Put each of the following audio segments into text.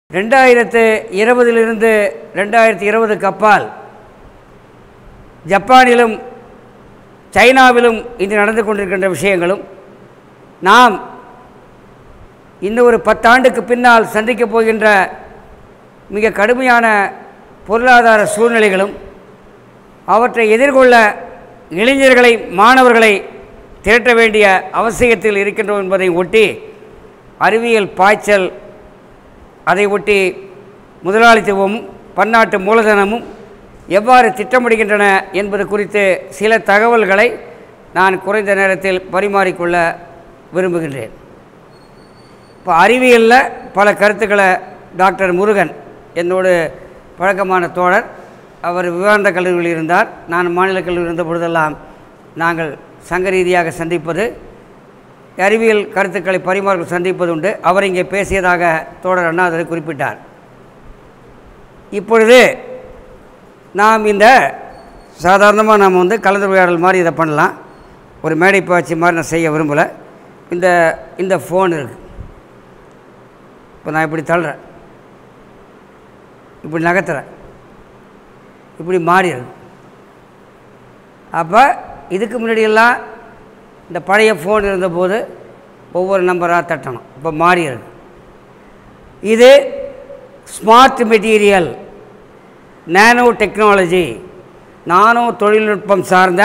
ரெண்டாயிரத்து இருபதிலிருந்து ரெண்டாயிரத்தி இருபதுக்கு அப்பால் ஜப்பானிலும் சைனாவிலும் இன்று நடந்து கொண்டிருக்கின்ற விஷயங்களும் நாம் இன்னும் ஒரு பத்தாண்டுக்கு பின்னால் சந்திக்கப் போகின்ற மிக கடுமையான பொருளாதார சூழ்நிலைகளும் அவற்றை எதிர்கொள்ள இளைஞர்களை மாணவர்களை திரட்ட வேண்டிய அவசியத்தில் இருக்கின்றோம் என்பதை ஒட்டி அறிவியல் பாய்ச்சல் அதை ஒட்டி முதலாளித்துவமும் பன்னாட்டு மூலதனமும் எவ்வாறு திட்டமிடுகின்றன என்பது குறித்து சில தகவல்களை நான் குறைந்த நேரத்தில் பரிமாறிக்கொள்ள விரும்புகின்றேன் இப்போ அறிவியலில் பல கருத்துக்களை டாக்டர் முருகன் என்னோடு பழக்கமான தோழர் அவர் விவேகானந்த கல்லூரியில் இருந்தார் நான் மாநில கல்லூரியில் இருந்த பொழுதெல்லாம் நாங்கள் சங்க ரீதியாக சந்திப்பது அறிவியல் கருத்துக்களை பரிமாற சந்திப்பது உண்டு அவர் இங்கே பேசியதாக தோழர் அண்ணாதுரை குறிப்பிட்டார் இப்பொழுது நாம் இந்த சாதாரணமாக நாம் வந்து கலந்துரையாடல் மாதிரி இதை பண்ணலாம் ஒரு மேடை பாய்ச்சி மாதிரி நான் செய்ய விரும்பலை இந்த இந்த ஃபோன் இருக்குது இப்போ நான் இப்படி தள்ளுறேன் இப்படி நகர்த்துறேன் இப்படி மாறி இருக்கு அப்போ இதுக்கு முன்னாடியெல்லாம் இந்த பழைய ஃபோன் இருந்தபோது ஒவ்வொரு நம்பராக தட்டணும் இப்போ மாறி இருக்கு இது smart material nano technology nano தொழில்நுட்பம் சார்ந்த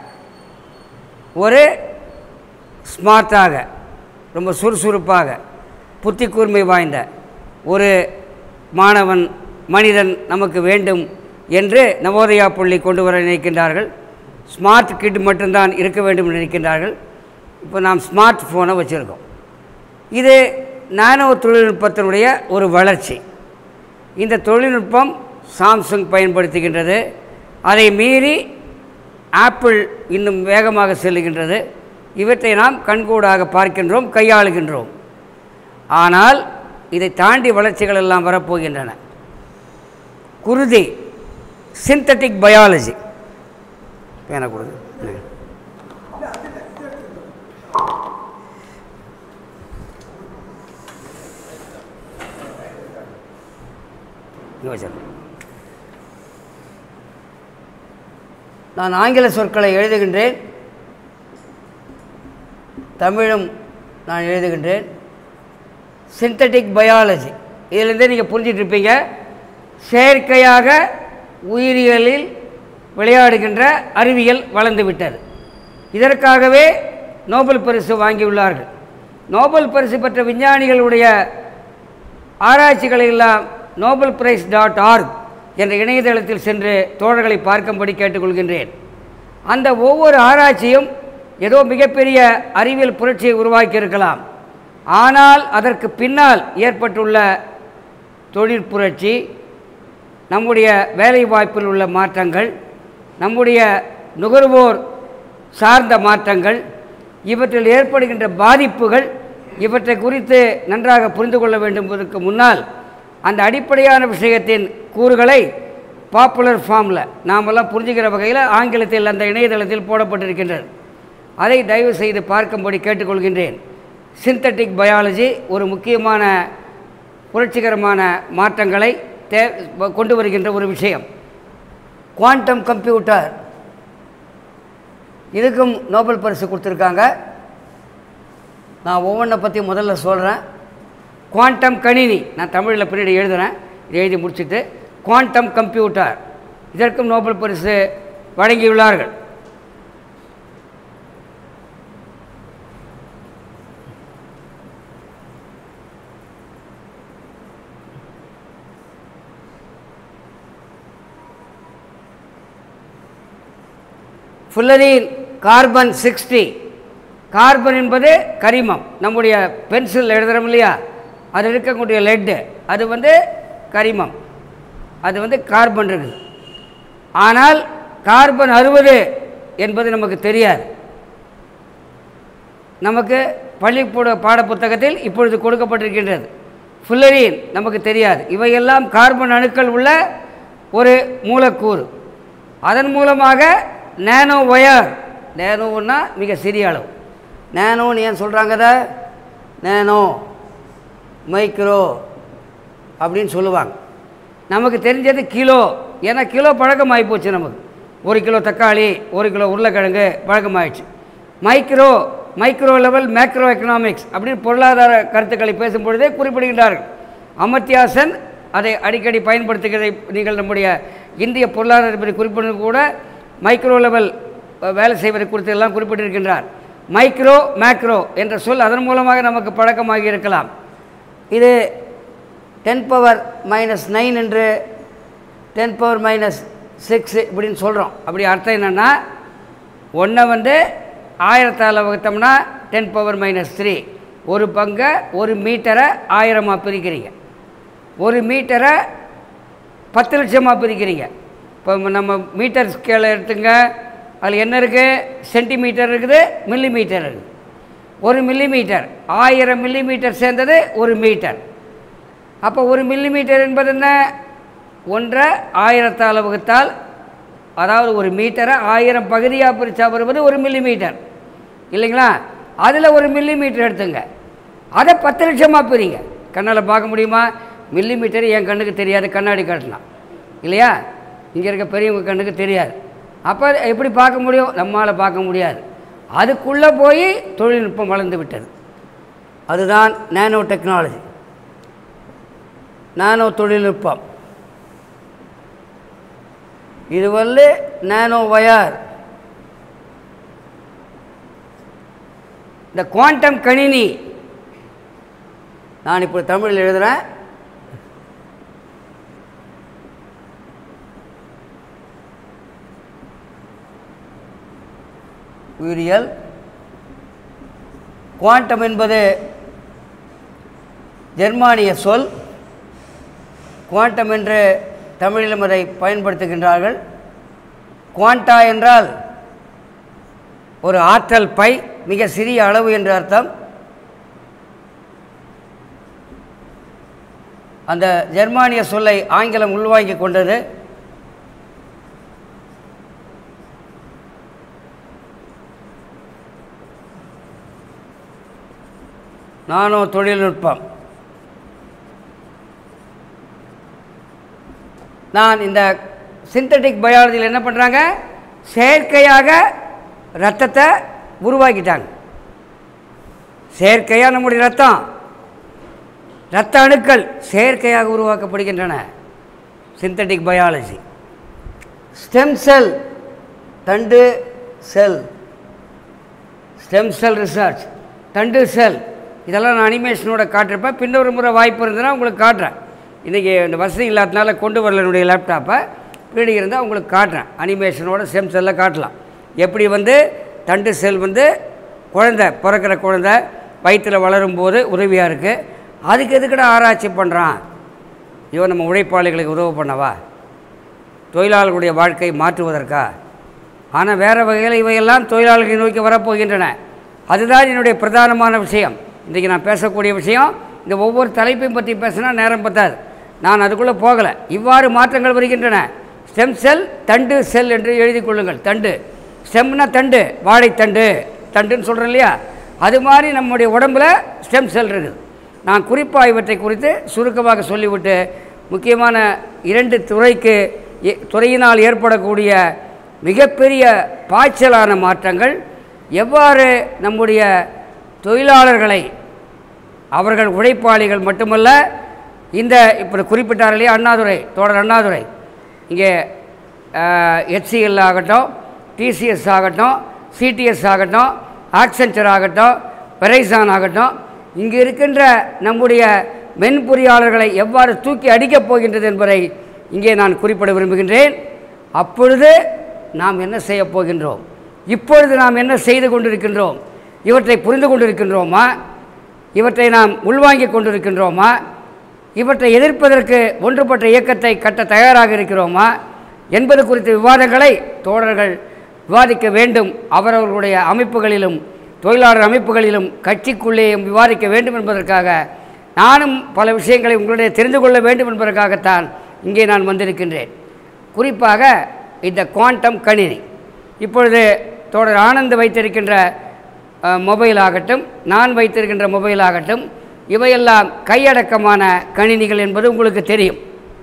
ஒரு ஸ்மார்ட்டாக ரொம்ப சுறுசுறுப்பாக புத்தி கூர்மை வாய்ந்த ஒரு மாணவன் மனிதன் நமக்கு வேண்டும் என்று நவோதயா பள்ளி கொண்டு வர நினைக்கின்றார்கள் ஸ்மார்ட் கிட் மட்டும்தான் இருக்க வேண்டும் என்று நினைக்கின்றார்கள் இப்போ நாம் ஸ்மார்ட் ஃபோனை வச்சுருக்கோம் இது நானோ தொழில்நுட்பத்தினுடைய ஒரு வளர்ச்சி இந்த தொழில்நுட்பம் சாம்சங் பயன்படுத்துகின்றது அதை மீறி ஆப்பிள் இன்னும் வேகமாக செல்லுகின்றது இவற்றை நாம் கண்கூடாக பார்க்கின்றோம் கையாளுகின்றோம் ஆனால் இதை தாண்டி வளர்ச்சிகள் எல்லாம் வரப்போகின்றன குருதி சிந்தட்டிக் பயாலஜி பேன கொடுது நான் ஆங்கில சொற்களை எழுதுகின்றேன் தமிழும் நான் எழுதுகின்றேன் சிந்தட்டிக் பயாலஜி இதிலேருந்தே நீங்கள் புரிஞ்சிட்டு இருப்பீங்க செயற்கையாக உயிரியலில் விளையாடுகின்ற அறிவியல் வளர்ந்து விட்டது இதற்காகவே நோபல் பரிசு வாங்கியுள்ளார்கள் நோபல் பரிசு பெற்ற விஞ்ஞானிகளுடைய ஆராய்ச்சிகளை எல்லாம் நோபல் பிரைஸ் டாட் ஆர்க் என்ற இணையதளத்தில் சென்று தோழர்களை பார்க்கும்படி கேட்டுக்கொள்கின்றேன் அந்த ஒவ்வொரு ஆராய்ச்சியும் ஏதோ மிகப்பெரிய அறிவியல் புரட்சியை உருவாக்கி இருக்கலாம் ஆனால் அதற்கு பின்னால் ஏற்பட்டுள்ள தொழில் புரட்சி நம்முடைய வேலை வாய்ப்பில் உள்ள மாற்றங்கள் நம்முடைய நுகர்வோர் சார்ந்த மாற்றங்கள் இவற்றில் ஏற்படுகின்ற பாதிப்புகள் இவற்றை குறித்து நன்றாக புரிந்து கொள்ள வேண்டும் என்பதற்கு முன்னால் அந்த அடிப்படையான விஷயத்தின் கூறுகளை பாப்புலர் ஃபார்மில் நாமெல்லாம் புரிஞ்சுக்கிற வகையில் ஆங்கிலத்தில் அந்த இணையதளத்தில் போடப்பட்டிருக்கின்றது அதை தயவு செய்து பார்க்கும்படி கேட்டுக்கொள்கின்றேன் சிந்தட்டிக் பயாலஜி ஒரு முக்கியமான புரட்சிகரமான மாற்றங்களை தே கொண்டு வருகின்ற ஒரு விஷயம் குவாண்டம் கம்ப்யூட்டர் இதுக்கும் நோபல் பரிசு கொடுத்துருக்காங்க நான் ஒவ்வொன்றை பற்றி முதல்ல சொல்கிறேன் குவாண்டம் கணினி நான் தமிழில் பின்னாடி எழுதுகிறேன் எழுதி முடிச்சுட்டு குவாண்டம் கம்ப்யூட்டர் இதற்கும் நோபல் பரிசு வழங்கியுள்ளார்கள் ஃபுல்லரின் கார்பன் சிக்ஸ்டி கார்பன் என்பது கரிமம் நம்முடைய பென்சில் எழுதுகிறோம் இல்லையா அது இருக்கக்கூடிய லெட்டு அது வந்து கரிமம் அது வந்து கார்பன் இருக்குது ஆனால் கார்பன் அறுபது என்பது நமக்கு தெரியாது நமக்கு பள்ளிக்கூட பாடப்புத்தகத்தில் இப்பொழுது கொடுக்கப்பட்டிருக்கின்றது ஃபுல்லரின் நமக்கு தெரியாது இவையெல்லாம் கார்பன் அணுக்கள் உள்ள ஒரு மூலக்கூறு அதன் மூலமாக நேனோ ஒயர் நேனோன்னா மிக சிறிய அளவு நேனோன்னு ஏன் சொல்கிறாங்க அதை நேனோ மைக்ரோ அப்படின்னு சொல்லுவாங்க நமக்கு தெரிஞ்சது கிலோ ஏன்னா கிலோ பழக்கமாகி போச்சு நமக்கு ஒரு கிலோ தக்காளி ஒரு கிலோ உருளைக்கிழங்கு பழக்கமாயிடுச்சு micro micro level macro economics அப்படின்னு பொருளாதார கருத்துக்களை பேசும் பொழுதே குறிப்பிடுகின்றார்கள் அமர்த்தியாசன் அதை அடிக்கடி பயன்படுத்துகிறதை நீங்கள் நம்முடைய இந்திய பொருளாதார பற்றி குறிப்பிடுவது கூட மைக்ரோ லெவல் அஹ், வேலை செய்வதை குறித்து எல்லாம் குறிப்பிட்டிருக்கின்றார் மைக்ரோ மேக்ரோ என்ற சொல் அதன் மூலமாக நமக்கு பழக்கமாகி இருக்கலாம் இது டென் பவர் மைனஸ் நைன் என்று டென் பவர் மைனஸ் சிக்ஸ் இப்படின்னு சொல்கிறோம் அப்படி அர்த்தம் என்னென்னா ஒன்றை வந்து ஆயிரத்தால் வகுத்தோம்னா டென் பவர் மைனஸ் த்ரீ ஒரு பங்கை ஒரு மீட்டரை ஆயிரமாக பிரிக்கிறீங்க ஒரு மீட்டரை பத்து லட்சமாக பிரிக்கிறீங்க இப்போ நம்ம மீட்டர் ஸ்கேலை எடுத்துங்க அதில் என்ன இருக்குது சென்டிமீட்டர் இருக்குது மில்லி மீட்டர் இருக்குது ஒரு மில்லி மீட்டர் ஆயிரம் மில்லி மீட்டர் சேர்ந்தது ஒரு மீட்டர் அப்போ ஒரு மில்லி மீட்டர் என்பது என்ன ஒன்றை ஆயிரத்தால் வகுத்தால் அதாவது ஒரு மீட்டரை ஆயிரம் பகுதியாக பிரித்தா வருவது ஒரு மில்லி மீட்டர் இல்லைங்களா அதில் ஒரு மில்லி மீட்டர் எடுத்துங்க அதை பத்து லட்சமாக பிரிங்க கண்ணால் பார்க்க முடியுமா மில்லி மீட்டர் என் கண்ணுக்கு தெரியாது கண்ணாடி காட்டலாம் இல்லையா இங்கே இருக்க பெரியவங்க கண்ணுக்கு தெரியாது அப்போ எப்படி பார்க்க முடியும் நம்மால் பார்க்க முடியாது அதுக்குள்ளே போய் தொழில்நுட்பம் வளர்ந்து விட்டது அதுதான் நேனோ டெக்னாலஜி நானோ தொழில்நுட்பம் இது வந்து நானோ வயர் இந்த குவாண்டம் கணினி நான் இப்போ தமிழில் எழுதுகிறேன் உயிரியல் குவாண்டம் என்பது ஜெர்மானிய சொல் குவாண்டம் என்று தமிழிலும் அதை பயன்படுத்துகின்றார்கள் குவாண்டா என்றால் ஒரு ஆற்றல் பை மிக சிறிய அளவு என்று அர்த்தம் அந்த ஜெர்மானிய சொல்லை ஆங்கிலம் உள்வாங்கிக் கொண்டது நானோ தொழில்நுட்பம் நான் இந்த சிந்தட்டிக் பயாலஜியில் என்ன பண்ணுறாங்க செயற்கையாக ரத்தத்தை உருவாக்கிட்டாங்க செயற்கையாக நம்முடைய ரத்தம் இரத்த அணுக்கள் செயற்கையாக உருவாக்கப்படுகின்றன சிந்தட்டிக் பயாலஜி ஸ்டெம் செல் தண்டு செல் ஸ்டெம் செல் ரிசர்ச் தண்டு செல் இதெல்லாம் நான் அனிமேஷனோட காட்டிருப்பேன் பின்னொரு முறை வாய்ப்பு இருந்ததுன்னா உங்களுக்கு காட்டுறேன் இன்றைக்கி இந்த வசதி இல்லாதனால கொண்டு வரல என்னுடைய லேப்டாப்பை பின்னாடி இருந்தால் உங்களுக்கு காட்டுறேன் அனிமேஷனோட ஸ்டெம் செல்லை காட்டலாம் எப்படி வந்து தண்டு செல் வந்து குழந்தை பிறக்கிற குழந்தை வயிற்றில் வளரும்போது உதவியாக இருக்குது அதுக்கு எதுக்கட ஆராய்ச்சி பண்ணுறான் இவன் நம்ம உழைப்பாளிகளுக்கு உதவு பண்ணவா தொழிலாளர்களுடைய வாழ்க்கையை மாற்றுவதற்கா ஆனால் வேறு வகையில் இவையெல்லாம் தொழிலாளர்களை நோக்கி வரப்போகின்றன அதுதான் என்னுடைய பிரதானமான விஷயம் இன்றைக்கி நான் பேசக்கூடிய விஷயம் இந்த ஒவ்வொரு தலைப்பையும் பற்றி பேசினா நேரம் பத்தாது நான் அதுக்குள்ளே போகலை இவ்வாறு மாற்றங்கள் வருகின்றன ஸ்டெம் செல் தண்டு செல் என்று எழுதி கொள்ளுங்கள் தண்டு ஸ்டெம்னா தண்டு வாழைத்தண்டு தண்டுன்னு சொல்கிறேன் இல்லையா அது மாதிரி நம்முடைய உடம்புல ஸ்டெம் செல் இருக்குது நான் குறிப்பாக இவற்றை குறித்து சுருக்கமாக சொல்லிவிட்டு முக்கியமான இரண்டு துறைக்கு எ- துறையினால் ஏற்படக்கூடிய மிகப்பெரிய பாய்ச்சலான மாற்றங்கள் எவ்வாறு நம்முடைய தொழிலாளர்களை அவர்கள் உழைப்பாளிகள் மட்டுமல்ல இந்த இப்போ குறிப்பிட்டார் இல்லையா அண்ணாதுரை தோழர் அண்ணாதுரை இங்கே ஹெச்சிஎல் ஆகட்டும் டிசிஎஸ் ஆகட்டும் சிடிஎஸ் ஆகட்டும் ஆக்சென்ச்சர் ஆகட்டும் பெரைசான் ஆகட்டும் இங்கு இருக்கின்ற நம்முடைய மென்பொறியாளர்களை எவ்வாறு தூக்கி அடிக்கப் போகின்றது என்பதை இங்கே நான் குறிப்பிட விரும்புகின்றேன் அப்பொழுது நாம் என்ன செய்யப் போகின்றோம் இப்பொழுது நாம் என்ன செய்து கொண்டிருக்கின்றோம் இவற்றை புரிந்து கொண்டிருக்கின்றோமா இவற்றை நாம் உள்வாங்கிக் கொண்டிருக்கின்றோமா இவற்றை எதிர்ப்பதற்கு ஒன்றுபட்ட இயக்கத்தை கட்ட தயாராக இருக்கிறோமா என்பது குறித்த விவாதங்களை தோழர்கள் விவாதிக்க வேண்டும் அவரவர்களுடைய அமைப்புகளிலும் தொழிலாளர் அமைப்புகளிலும் கட்சிக்குள்ளேயும் விவாதிக்க வேண்டும் என்பதற்காக நானும் பல விஷயங்களை உங்களுடைய தெரிந்து கொள்ள வேண்டும் என்பதற்காகத்தான் இங்கே நான் வந்திருக்கின்றேன் குறிப்பாக இந்த குவாண்டம் கணினி இப்பொழுது தோழர் ஆனந்த் வைத்திருக்கின்ற அஹ், மொபைல் ஆகட்டும் நான் வைத்திருக்கின்ற மொபைல் ஆகட்டும் இவையெல்லாம் கையடக்கமான கணினிகள் என்பது உங்களுக்கு தெரியும்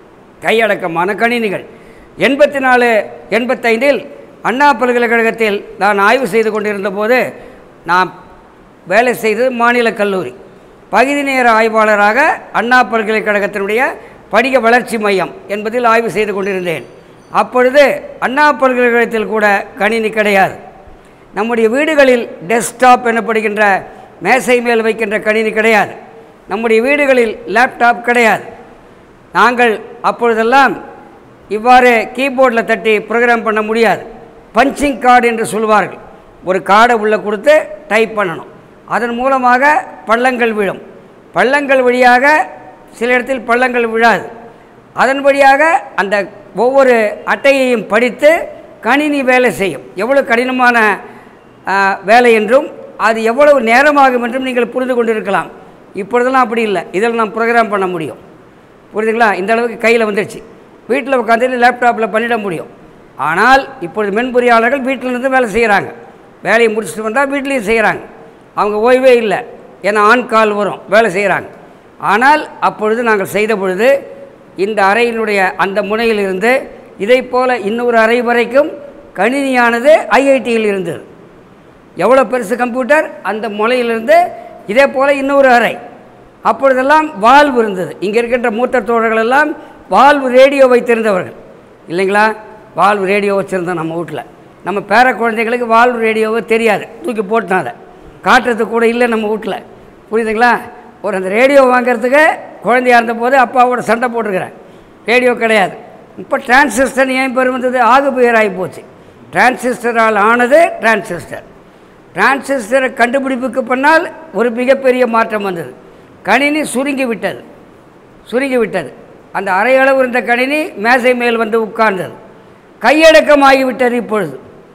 கையடக்கமான கணினிகள் எண்பத்தி நாலு எண்பத்தைந்தில் அண்ணா பல்கலைக்கழகத்தில் நான் ஆய்வு செய்து கொண்டிருந்த போது நான் வேலை செய்தது மாநில கல்லூரி பகுதி நேர ஆய்வாளராக அண்ணா பல்கலைக்கழகத்தினுடைய படிக வளர்ச்சி மையம் என்பதில் ஆய்வு செய்து கொண்டிருந்தேன் அப்பொழுது அண்ணா பல்கலைக்கழகத்தில் கூட கணினி கிடையாது நம்முடைய வீடுகளில் டெஸ்க்டாப் எனப்படுகின்ற மேசை மேல் வைக்கின்ற கணினி கிடையாது நம்முடைய வீடுகளில் லேப்டாப் கிடையாது நாங்கள் அப்பொழுதெல்லாம் இவ்வாறு கீபோர்டில் தட்டி ப்ரோக்ராம் பண்ண முடியாது பஞ்சிங் கார்டு என்று சொல்வார்கள் ஒரு கார்டை உள்ளே கொடுத்து டைப் பண்ணணும் அதன் மூலமாக பள்ளங்கள் விழும் பள்ளங்கள் வழியாக சில இடத்தில் பள்ளங்கள் விழாது அதன் வழியாக அந்த ஒவ்வொரு அட்டையையும் படித்து கணினி வேலை செய்யும் எவ்வளவு கடினமான ஆ, வேலை என்றும் அது எவ்வளவு நேரமாகும் என்றும் நீங்கள் புரிந்து கொண்டிருக்கலாம் இப்பொழுதெல்லாம் அப்படி இல்லை இதில் நாம் ப்ரோக்ராம் பண்ண முடியும் புரியுதுங்களா இந்த அளவுக்கு கையில் வந்துடுச்சு வீட்டில் உட்காந்து லேப்டாப்பில் பண்ணிட முடியும் ஆனால் இப்பொழுது மென்பொறியாளர்கள் வீட்டில் இருந்து வேலை செய்கிறாங்க வேலையை முடிச்சுட்டு வந்தால் வீட்லேயும் செய்கிறாங்க அவங்க ஓய்வே இல்லை ஏன்னா ஆன் கால் வரும் வேலை செய்கிறாங்க ஆனால் அப்பொழுது நாங்கள் செய்த பொழுது இந்த அறையினுடைய அந்த முனையிலிருந்து இதைப் போல இன்னொரு அறை வரைக்கும் கணினியானது ஐஐடியில் இருந்தது எவ்வளோ பெருசு கம்ப்யூட்டர் அந்த முனையிலிருந்து இதே போல் இன்னொரு அறை அப்பொழுதெல்லாம் வால்வு இருந்தது இங்கே இருக்கின்ற மூத்த தோழர்கள் எல்லாம் வால்வு ரேடியோ வைத்திருந்தவர்கள் இல்லைங்களா வால்வு ரேடியோ வச்சுருந்தோம் நம்ம வீட்டில் நம்ம பேர குழந்தைகளுக்கு வால்வு ரேடியோவே தெரியாது தூக்கி போட்டோம் அதை காட்டுறதுக்கு கூட இல்லை நம்ம வீட்டில் புரியுதுங்களா ஒரு அந்த ரேடியோ வாங்குறதுக்கு குழந்தையா இருந்தபோது அப்பாவோட சண்டை போட்டிருக்கிறேன் ரேடியோ கிடையாது இப்போ டிரான்சிஸ்டர் ஏன் பேர் வந்தது ஆகு பெயர் ஆகி போச்சு டிரான்சிஸ்டரால் ஆனது டிரான்சிஸ்டர் டிரான்சிஸ்டரை கண்டுபிடிப்புக்கு பின்னால் ஒரு மிகப்பெரிய மாற்றம் வந்தது கணினி சுருங்கி விட்டது சுருங்கி விட்டது அந்த அரையளவு இருந்த கணினி மேசை மேல் வந்து உட்கார்ந்தது கையடக்கமாகிவிட்டது இப்பொழுது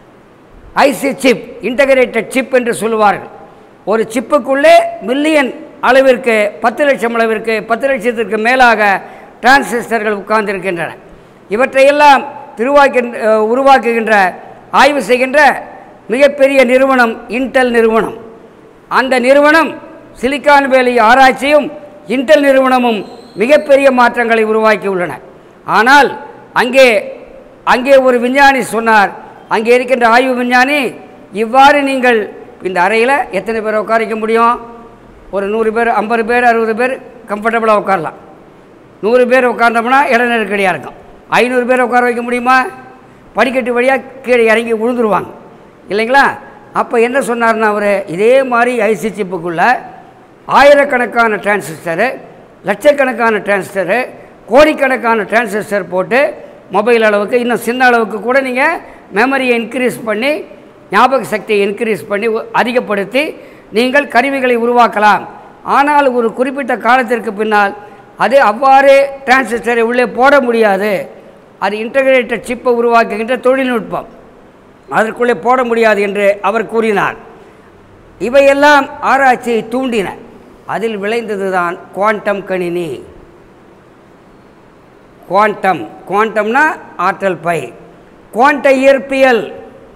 ஐசி சிப் இன்டகிரேட்டட் சிப் என்று சொல்லுவார்கள் ஒரு சிப்புக்குள்ளே மில்லியன் அளவிற்கு பத்து லட்சம் அளவிற்கு பத்து லட்சத்திற்கு மேலாக டிரான்சிஸ்டர்கள் உட்கார்ந்திருக்கின்றன இவற்றையெல்லாம் திருவாக்கி அஹ், உருவாக்குகின்ற ஆய்வு செய்கின்ற மிகப்பெரிய நிறுவனம் இன்டெல் நிறுவனம் அந்த நிறுவனம் சிலிக்கான் வேலி ஆராய்ச்சியும் இன்டெல் நிறுவனமும் மிகப்பெரிய மாற்றங்களை உருவாக்கியுள்ளன ஆனால் அங்கே அங்கே ஒரு விஞ்ஞானி சொன்னார் அங்கே இருக்கின்ற ஆய்வு விஞ்ஞானி இவ்வாறு நீங்கள் இந்த அறையில் எத்தனை பேர் உட்கார வைக்க முடியும் ஒரு நூறு பேர் ஐம்பது பேர் அறுபது பேர் கம்ஃபர்டபுளாக உட்காரலாம் நூறு பேர் உட்கார்ந்தோம்னா இட நெருக்கடியாக இருக்கும் ஐநூறு பேர் உட்கார வைக்க முடியுமா படிக்கட்டு வழியாக கீழே இறங்கி விழுந்துருவாங்க இல்லைங்களா அப்போ என்ன சொன்னார்னா அவர் இதே மாதிரி ஐசி சிப்புக்குள்ளே ஆயிரக்கணக்கான டிரான்சிஸ்டரு லட்சக்கணக்கான டிரான்சிஸ்டரு கோடிக்கணக்கான டிரான்சிஸ்டர் போட்டு மொபைல் அளவுக்கு இன்னும் சின்ன அளவுக்கு கூட நீங்கள் மெமரியை இன்க்ரீஸ் பண்ணி ஞாபக சக்தியை இன்க்ரீஸ் பண்ணி உ- அதிகப்படுத்தி நீங்கள் கருவிகளை உருவாக்கலாம் ஆனால் ஒரு குறிப்பிட்ட காலத்திற்கு பின்னால் அது அவ்வாறு டிரான்சிஸ்டரை உள்ளே போட முடியாது அது இன்டகிரேட்டட் சிப்பை உருவாக்குகின்ற தொழில்நுட்பம் அதற்குள்ளே போட முடியாது என்று அவர் கூறினார் இவையெல்லாம் ஆராய்ச்சியை தூண்டின அதில் விளைந்தது தான் குவாண்டம் கணினி குவாண்டம் குவாண்டம்னா ஆற்றல் பை குவாண்ட இயற்பியல்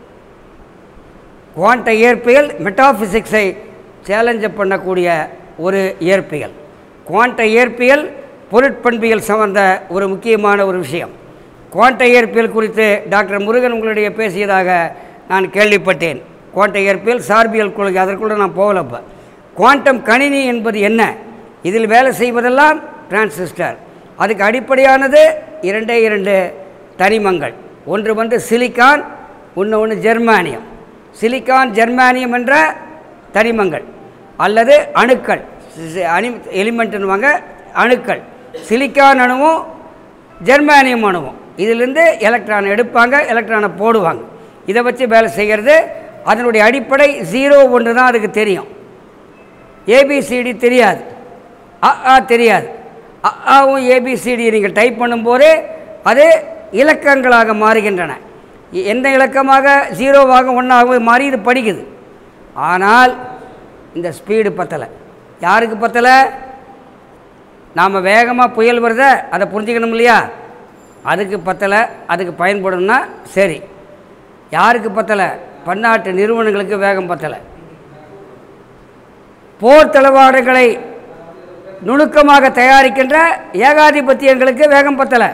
குவாண்ட இயற்பியல் மெட்டாபிசிக்ஸை சேலஞ்சு பண்ணக்கூடிய ஒரு இயற்பியல் குவாண்ட இயற்பியல் பொருட்பண்பியல் சார்ந்த ஒரு முக்கியமான ஒரு விஷயம் குவாண்ட இயற்பியல் குறித்து டாக்டர் முருகன் உங்களுடைய பேசியதாக நான் கேள்விப்பட்டேன் குவாண்ட இயற்பியல் சார்பியல் கொள்கை அதற்குள்ள நான் போகல இப்போ குவாண்டம் கணினி என்பது என்ன இதில் வேலை செய்வதெல்லாம் டிரான்சிஸ்டர் அதுக்கு அடிப்படையானது இரண்டே இரண்டு தனிமங்கள் ஒன்று வந்து சிலிக்கான் இன்னொன்று ஜெர்மானியம் சிலிக்கான் ஜெர்மானியம் என்ற தனிமங்கள் அல்லது அணுக்கள் சி- அணி எலிமெண்ட்டுன்னுவாங்க அணுக்கள் சிலிக்கான் அணுவும் ஜெர்மானியம் அணுவும் இதிலிருந்து எலக்ட்ரான் எடுப்பாங்க எலக்ட்ரானை போடுவாங்க இதை வச்சு வேலை செய்கிறது அதனுடைய அடிப்படை ஜீரோ ஒன்று தான் அதுக்கு தெரியும் ஏபிசிடி தெரியாது அ ஆ தெரியாது அ ஆவும் ஏபிசிடி நீங்கள் டைப் பண்ணும்போது அது இலக்கங்களாக மாறுகின்றன எ- எந்த இலக்கமாக ஜீரோவாக ஒன்றாக மாறி இது படிக்குது ஆனால் இந்த ஸ்பீடு பத்தலை யாருக்கு பத்தலை நாம் வேகமாக புயல் வருத அதை புரிஞ்சுக்கணும் இல்லையா அதுக்கு பத்தலை அதுக்கு பயன்படும்னா சரி யாருக்கு பத்தலை பன்னாட்டு நிறுவனங்களுக்கு வேகம் பத்தலை போர் தளவாடங்களை நுணுக்கமாக தயாரிக்கின்ற ஏகாதிபத்தியங்களுக்கு வேகம் பத்தலை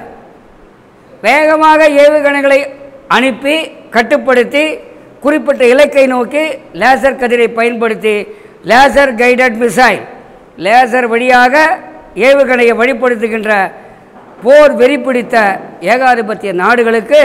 வேகமாக ஏவுகணைகளை அனுப்பி கட்டுப்படுத்தி குறிப்பிட்ட இலக்கை நோக்கி லேசர் கதிரை பயன்படுத்தி லேசர் கைடட் மிசைல் லேசர் வழியாக ஏவுகணையை வழிப்படுத்துகின்ற போர் வெறிப்பிடித்த ஏகாதிபத்திய நாடுகளுக்கு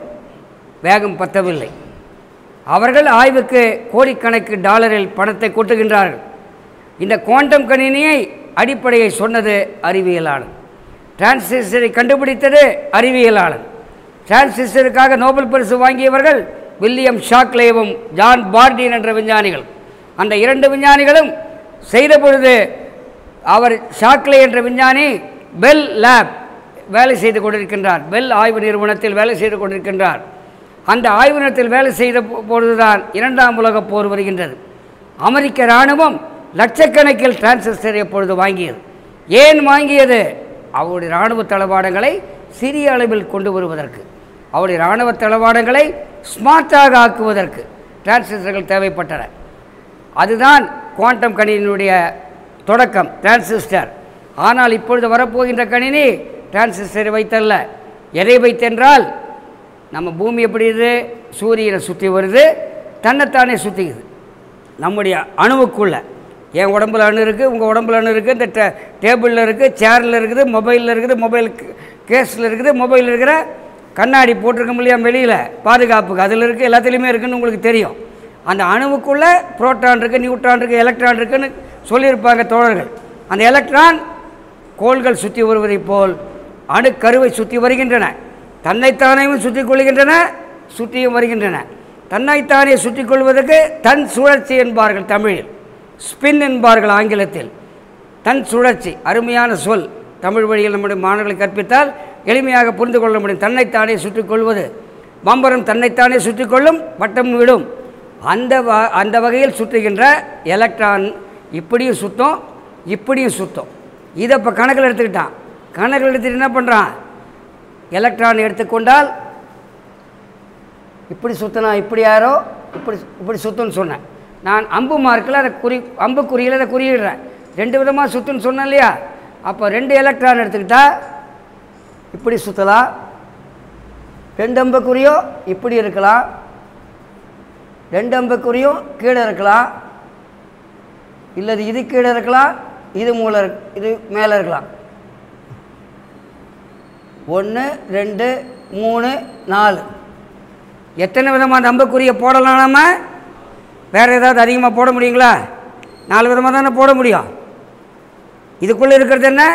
வேகம் பத்தவில்லை அவர்கள் ஆய்வுக்கு கோடிக்கணக்கு டாலரில் பணத்தை கொட்டுகின்றார்கள் இந்த குவாண்டம் கணினியை அடிப்படையை சொன்னது அறிவியலாளர் டிரான்சிஸ்டரை கண்டுபிடித்தது அறிவியலாளர் டிரான்சிஸ்டருக்காக நோபல் பரிசு வாங்கியவர்கள் வில்லியம் ஷாக்லேவும் ஜான் பார்டின் என்ற விஞ்ஞானிகள் அந்த இரண்டு விஞ்ஞானிகளும் செய்த பொழுது அவர் ஷாக்லே என்ற விஞ்ஞானி பெல் லேப் வேலை செய்து கொண்டிருக்கின்றார் பெல் ஆய்வு நிறுவனத்தில் வேலை செய்து கொண்டிருக்கின்றார் அந்த ஆய்வு நிறுவனத்தில் வேலை செய்த பொ- பொழுதுதான் இரண்டாம் உலகப் போர் வருகின்றது அமெரிக்க இராணுவம் லட்சக்கணக்கில் டிரான்சிஸ்டர் எப்பொழுது வாங்கியது ஏன் வாங்கியது அவருடைய இராணுவ தளவாடங்களை சிறிய அளவில் கொண்டு வருவதற்கு அவருடைய இராணுவ தளவாடங்களை ஸ்மார்ட்டாக ஆக்குவதற்கு டிரான்சிஸ்டர்கள் தேவைப்பட்டன அதுதான் குவாண்டம் கணினியினுடைய தொடக்கம் டிரான்சிஸ்டர் ஆனால் இப்பொழுது வரப்போகின்ற கணினி டிரான்சிஸ்டரை வைத்தல்ல எதை வைத்தென்றால் நம்ம பூமி எப்படி இது சூரியனை சுற்றி வருது தன்னைத்தானே சுற்றிக்குது நம்முடைய அணுவுக்குள்ள என் உடம்புல அணு இருக்குது உங்கள் உடம்புல அணு இருக்குது இந்த டே டேபிளில் இருக்குது சேரில் இருக்குது மொபைலில் இருக்குது மொபைல் கேஸில் இருக்குது மொபைலில் இருக்கிற கண்ணாடி போட்டிருக்க இல்லையா வெளியில் பாதுகாப்புக்கு அதில் இருக்குது எல்லாத்துலேயுமே இருக்குன்னு உங்களுக்கு தெரியும் அந்த அணுவுக்குள்ளே புரோட்டான் இருக்குது நியூட்ரான் இருக்குது எலக்ட்ரான் இருக்குன்னு சொல்லியிருப்பாங்க தோழர்கள் அந்த எலக்ட்ரான் கோள்கள் சுற்றி வருவதைப் போல் அணுக்கருவை சுற்றி வருகின்றன தன்னைத்தானேயும் சுற்றி கொள்கின்றன சுற்றியும் வருகின்றன தன்னைத்தானே சுற்றி கொள்வதற்கு தன் சுழற்சி என்பார்கள் தமிழில் ஸ்பின் என்பார்கள் ஆங்கிலத்தில் தன் சுழற்சி அருமையான சொல் தமிழ் வழியில் நம்முடைய மாணவர்களை கற்பித்தால் எளிமையாக புரிந்து கொள்ள முடியும் தன்னைத்தானே சுற்றிக் கொள்வது பம்பரம் தன்னைத்தானே சுற்றிக் கொள்ளும் வட்டம் விடும் அந்த வ அந்த வகையில் சுற்றுகின்ற எலக்ட்ரான் இப்படியும் சுத்தம் இப்படியும் சுத்தம் இதை இப்போ கணக்கில் எடுத்துக்கிட்டான் கணக்கில் எடுத்துட்டு என்ன பண்ணுறான் எலக்ட்ரான் எடுத்துக்கொண்டால் இப்படி சுற்றினா இப்படி யாரோ இப்படி இப்படி சுத்தம்னு சொன்னேன் நான் அம்பு மார்க்கில் அதை குறி அம்பு குறியில் அதை குறியிடுறேன் ரெண்டு விதமாக சுத்துன்னு சொன்னேன் இல்லையா அப்போ ரெண்டு எலக்ட்ரான் எடுத்துக்கிட்டா இப்படி சுற்றலாம் ரெண்டு அம்புக்குறியோ இப்படி இருக்கலாம் ரெண்டு அம்புக்குறியும் கீழே இருக்கலாம் இல்லது இது கீழே இருக்கலாம் இது மூல இருக்- இது மேலே இருக்கலாம் ஒன்று ரெண்டு மூணு நாலு எத்தனை விதமாக நம்பக்குரிய போடலாம் நாம வேறு ஏதாவது அதிகமாக போட முடியுங்களா நாலு விதமாக தானே போட முடியும் இதுக்குள்ளே இருக்கிறது என்ன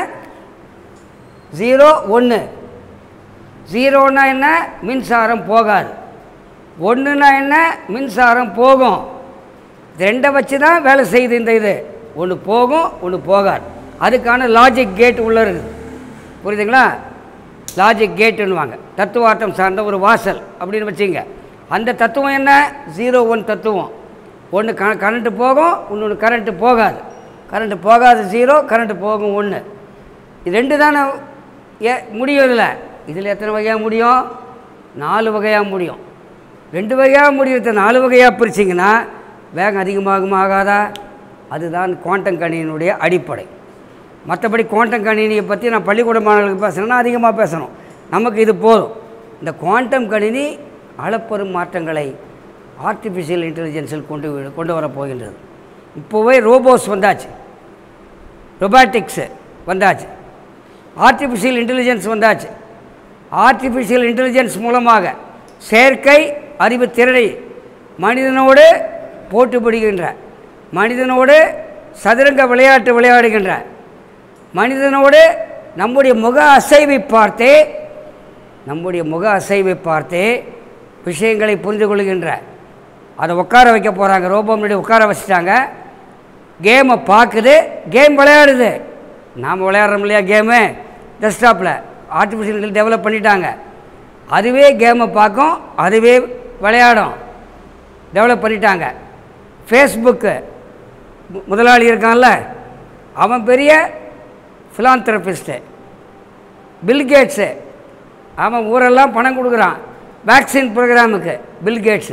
ஜீரோ ஒன்று ஜீரோன்னா என்ன மின்சாரம் போகாது ஒன்றுனா என்ன மின்சாரம் போகும் இது ரெண்டை வச்சு தான் வேலை செய்யுது இந்த இது ஒன்று போகும் ஒன்று போகாது அதுக்கான லாஜிக் கேட் உள்ள இருக்குது புரியுதுங்களா லாஜிக் கேட்டுன்னுவாங்க தத்துவார்த்தம் சார்ந்த ஒரு வாசல் அப்படின்னு வச்சுங்க அந்த தத்துவம் என்ன ஜீரோ ஒன் தத்துவம் ஒன்று க கரண்ட்டு போகும் இன்னொன்று கரண்ட்டு போகாது கரண்ட்டு போகாது ஜீரோ கரண்ட்டு போகும் ஒன்று இது ரெண்டு தானே ஏ முடியும் இதில் இதில் எத்தனை வகையாக முடியும் நாலு வகையாக முடியும் ரெண்டு வகையாக முடியறத நாலு வகையாக பிரிச்சிங்கன்னா வேகம் அதிகமாகுமா ஆகாதா அதுதான் குவாண்டம் கணினியினுடைய அடிப்படை மற்றபடி குவாண்டம் கணினியை பற்றி நான் பள்ளிக்கூட மாணவர்களுக்கு பேசணும்னா அதிகமாக பேசணும் நமக்கு இது போதும் இந்த குவாண்டம் கணினி அளப்பெரும் மாற்றங்களை ஆர்டிஃபிஷியல் இன்டெலிஜென்ஸில் கொண்டு வி- கொண்டு வரப் போகின்றது இப்போவே ரோபோஸ் வந்தாச்சு ரொபாட்டிக்ஸு வந்தாச்சு ஆர்டிஃபிஷியல் இன்டெலிஜென்ஸ் வந்தாச்சு ஆர்டிஃபிஷியல் இன்டெலிஜென்ஸ் மூலமாக செயற்கை அறிவு திறனை மனிதனோடு போட்டுப்பிடுகின்ற மனிதனோடு சதுரங்க விளையாட்டு விளையாடுகின்ற மனிதனோடு நம்முடைய முக அசைவை பார்த்தே நம்முடைய முக அசைவை பார்த்தே விஷயங்களை புரிந்து கொள்கின்ற அதை உட்கார வைக்க போகிறாங்க ரோபோ முன்னாடி உட்கார வச்சுட்டாங்க கேமை பார்க்குது கேம் விளையாடுது நாம் விளையாடுறோம் இல்லையா கேமு டெஸ்க்டாப்பில் ஆர்டிஃபிஷியல் டெவலப் பண்ணிட்டாங்க அதுவே கேமை பார்க்கும் அதுவே விளையாடும் டெவலப் பண்ணிட்டாங்க ஃபேஸ்புக்கு மு- முதலாளி இருக்கான்ல அவன் பெரிய ஃபிலாந்தரபிஸ்ட்டு பில்கேட்ஸு அவன் ஊரெல்லாம் பணம் கொடுக்குறான் வேக்சின் ப்ரோக்ராமுக்கு பில்கேட்ஸு